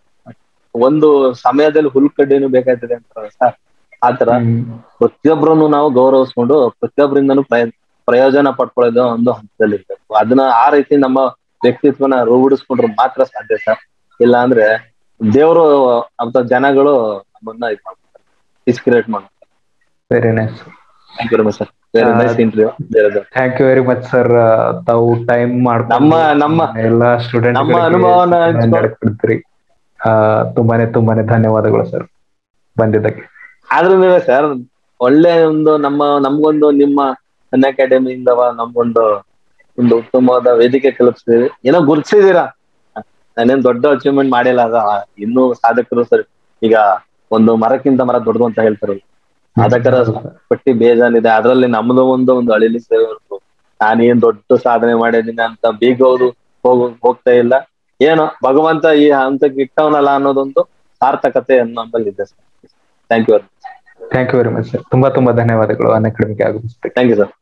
ಒಂದು ಸಮಯದಲ್ಲಿ ಹುಲ್ಕಡ್ಡಿನೂ ಬೇಕಾಗ್ತದೆ ಅಂತಾರಲ್ಲ ಸರ್ ಆತರ ಹ್ಮ್. ಪ್ರತಿಯೊಬ್ಬರನ್ನು ನಾವು ಗೌರವಿಸ್ಕೊಂಡು ಪ್ರತಿಯೊಬ್ಬರಿಂದನೂ ಪ್ರಯ ಪ್ರಯೋಜನ ಪಡ್ಕೊಳ್ಳೋದು ಒಂದು ಹಂತದಲ್ಲಿ ಇರ್ಬೇಕು ಅದನ್ನ ಆ ರೀತಿ ನಮ್ಮ ವ್ಯಕ್ತಿತ್ವನ ರೂಢಿಸ್ಕೊಂಡ್ರೆ ಮಾತ್ರ ಸಾಧ್ಯ ಸರ್ ಇಲ್ಲ ಅಂದ್ರೆ ದೇವರು ಅಂತ ಜನಗಳು ನಮ್ಮನ್ನ ಇದು ಮಾಡ್ತಾರೆ ಡಿಸ್ಕ್ರಿಯೇಟ್ ಮಾಡ್ತಾರೆ very nice thank you very much sir very nice interview thank you very much sir ತಾವು ಟೈಮ್ ಮಾಡ್ಕೊಂಡು ನಮ್ಮ- ನಮ್ಮ- ಎಲ್ಲಾ ಸ್ಟೂಡೆಂಟ್ ನಮ್ಮ ಅನುಭವನ ಹಂಚ್ಕೊ- ಕೊಡ್ತೀರಿ ಆ ತುಂಬಾನೇ ತುಂಬಾನೇ ಧನ್ಯವಾದಗಳು ಸರ್ ಬಂದಿದ್ದಕ್ಕೆ ಆದ್ರೂ ಸರ್ ಒಳ್ಳೆ ಒಂದು ನಮ್ಮ ನಮ್ಗೊಂದು ನಿಮ್ಮ ಅನ್ ಅಕಾಡೆಮಿಯಿಂದವ ನಮ್ಗೊಂದು ಒಂದು ಉತ್ತಮವಾದ ವೇದಿಕೆ ಕಲ್ಪಿಸಿದೀವಿ ಏನೋ ಗುರುತಿಸಿದೀರಾ ನಾನೇನ್ ದೊಡ್ಡ ಅಚೀವ್ಮೆಂಟ್ ಮಾಡಿಲ್ಲ ಅದ ಇನ್ನೂ ಸಾಧಕರು ಸರ್ ಈಗ ಒಂದು ಮರಕ್ಕಿಂತ ಮರ ದೊಡ್ಡದು ಅಂತ ಹೇಳ್ತಾರೆ ಸಾಧಕರ ಪಟ್ಟಿ ಬೇಜಾನಿದೆ ಅದ್ರಲ್ಲಿ ನಮ್ದು ಒಂದು ಒಂದು ಅಳಿಲಿ ಸೇವೆ ಹೊರ್ತು ನಾನೇನ್ ದೊಡ್ಡ ಸಾಧನೆ ಮಾಡಿದೀನಿ ಅಂತ ಬೀಗೋದು ಹೋಗ ಹೋಗ್ತಾ ಇಲ್ಲ ಏನೋ ಭಗವಂತ ಈ ಹಂತಕ್ಕೆ ಇಟ್ಟವನಲ್ಲ ಅನ್ನೋದೊಂದು ಸಾರ್ಥಕತೆ ನಮ್ಮಲ್ಲಿ ಇದೆ sir thank you thank you very much sir ತುಂಬಾ ತುಂಬಾ ಧನ್ಯವಾದಗಳು ಅನ್ ಅಕಾಡೆಮಿಗೆ ಆಗಮಿಸ್ಬೇಕು ಥ್ಯಾಂಕ್ ಯು ಸರ್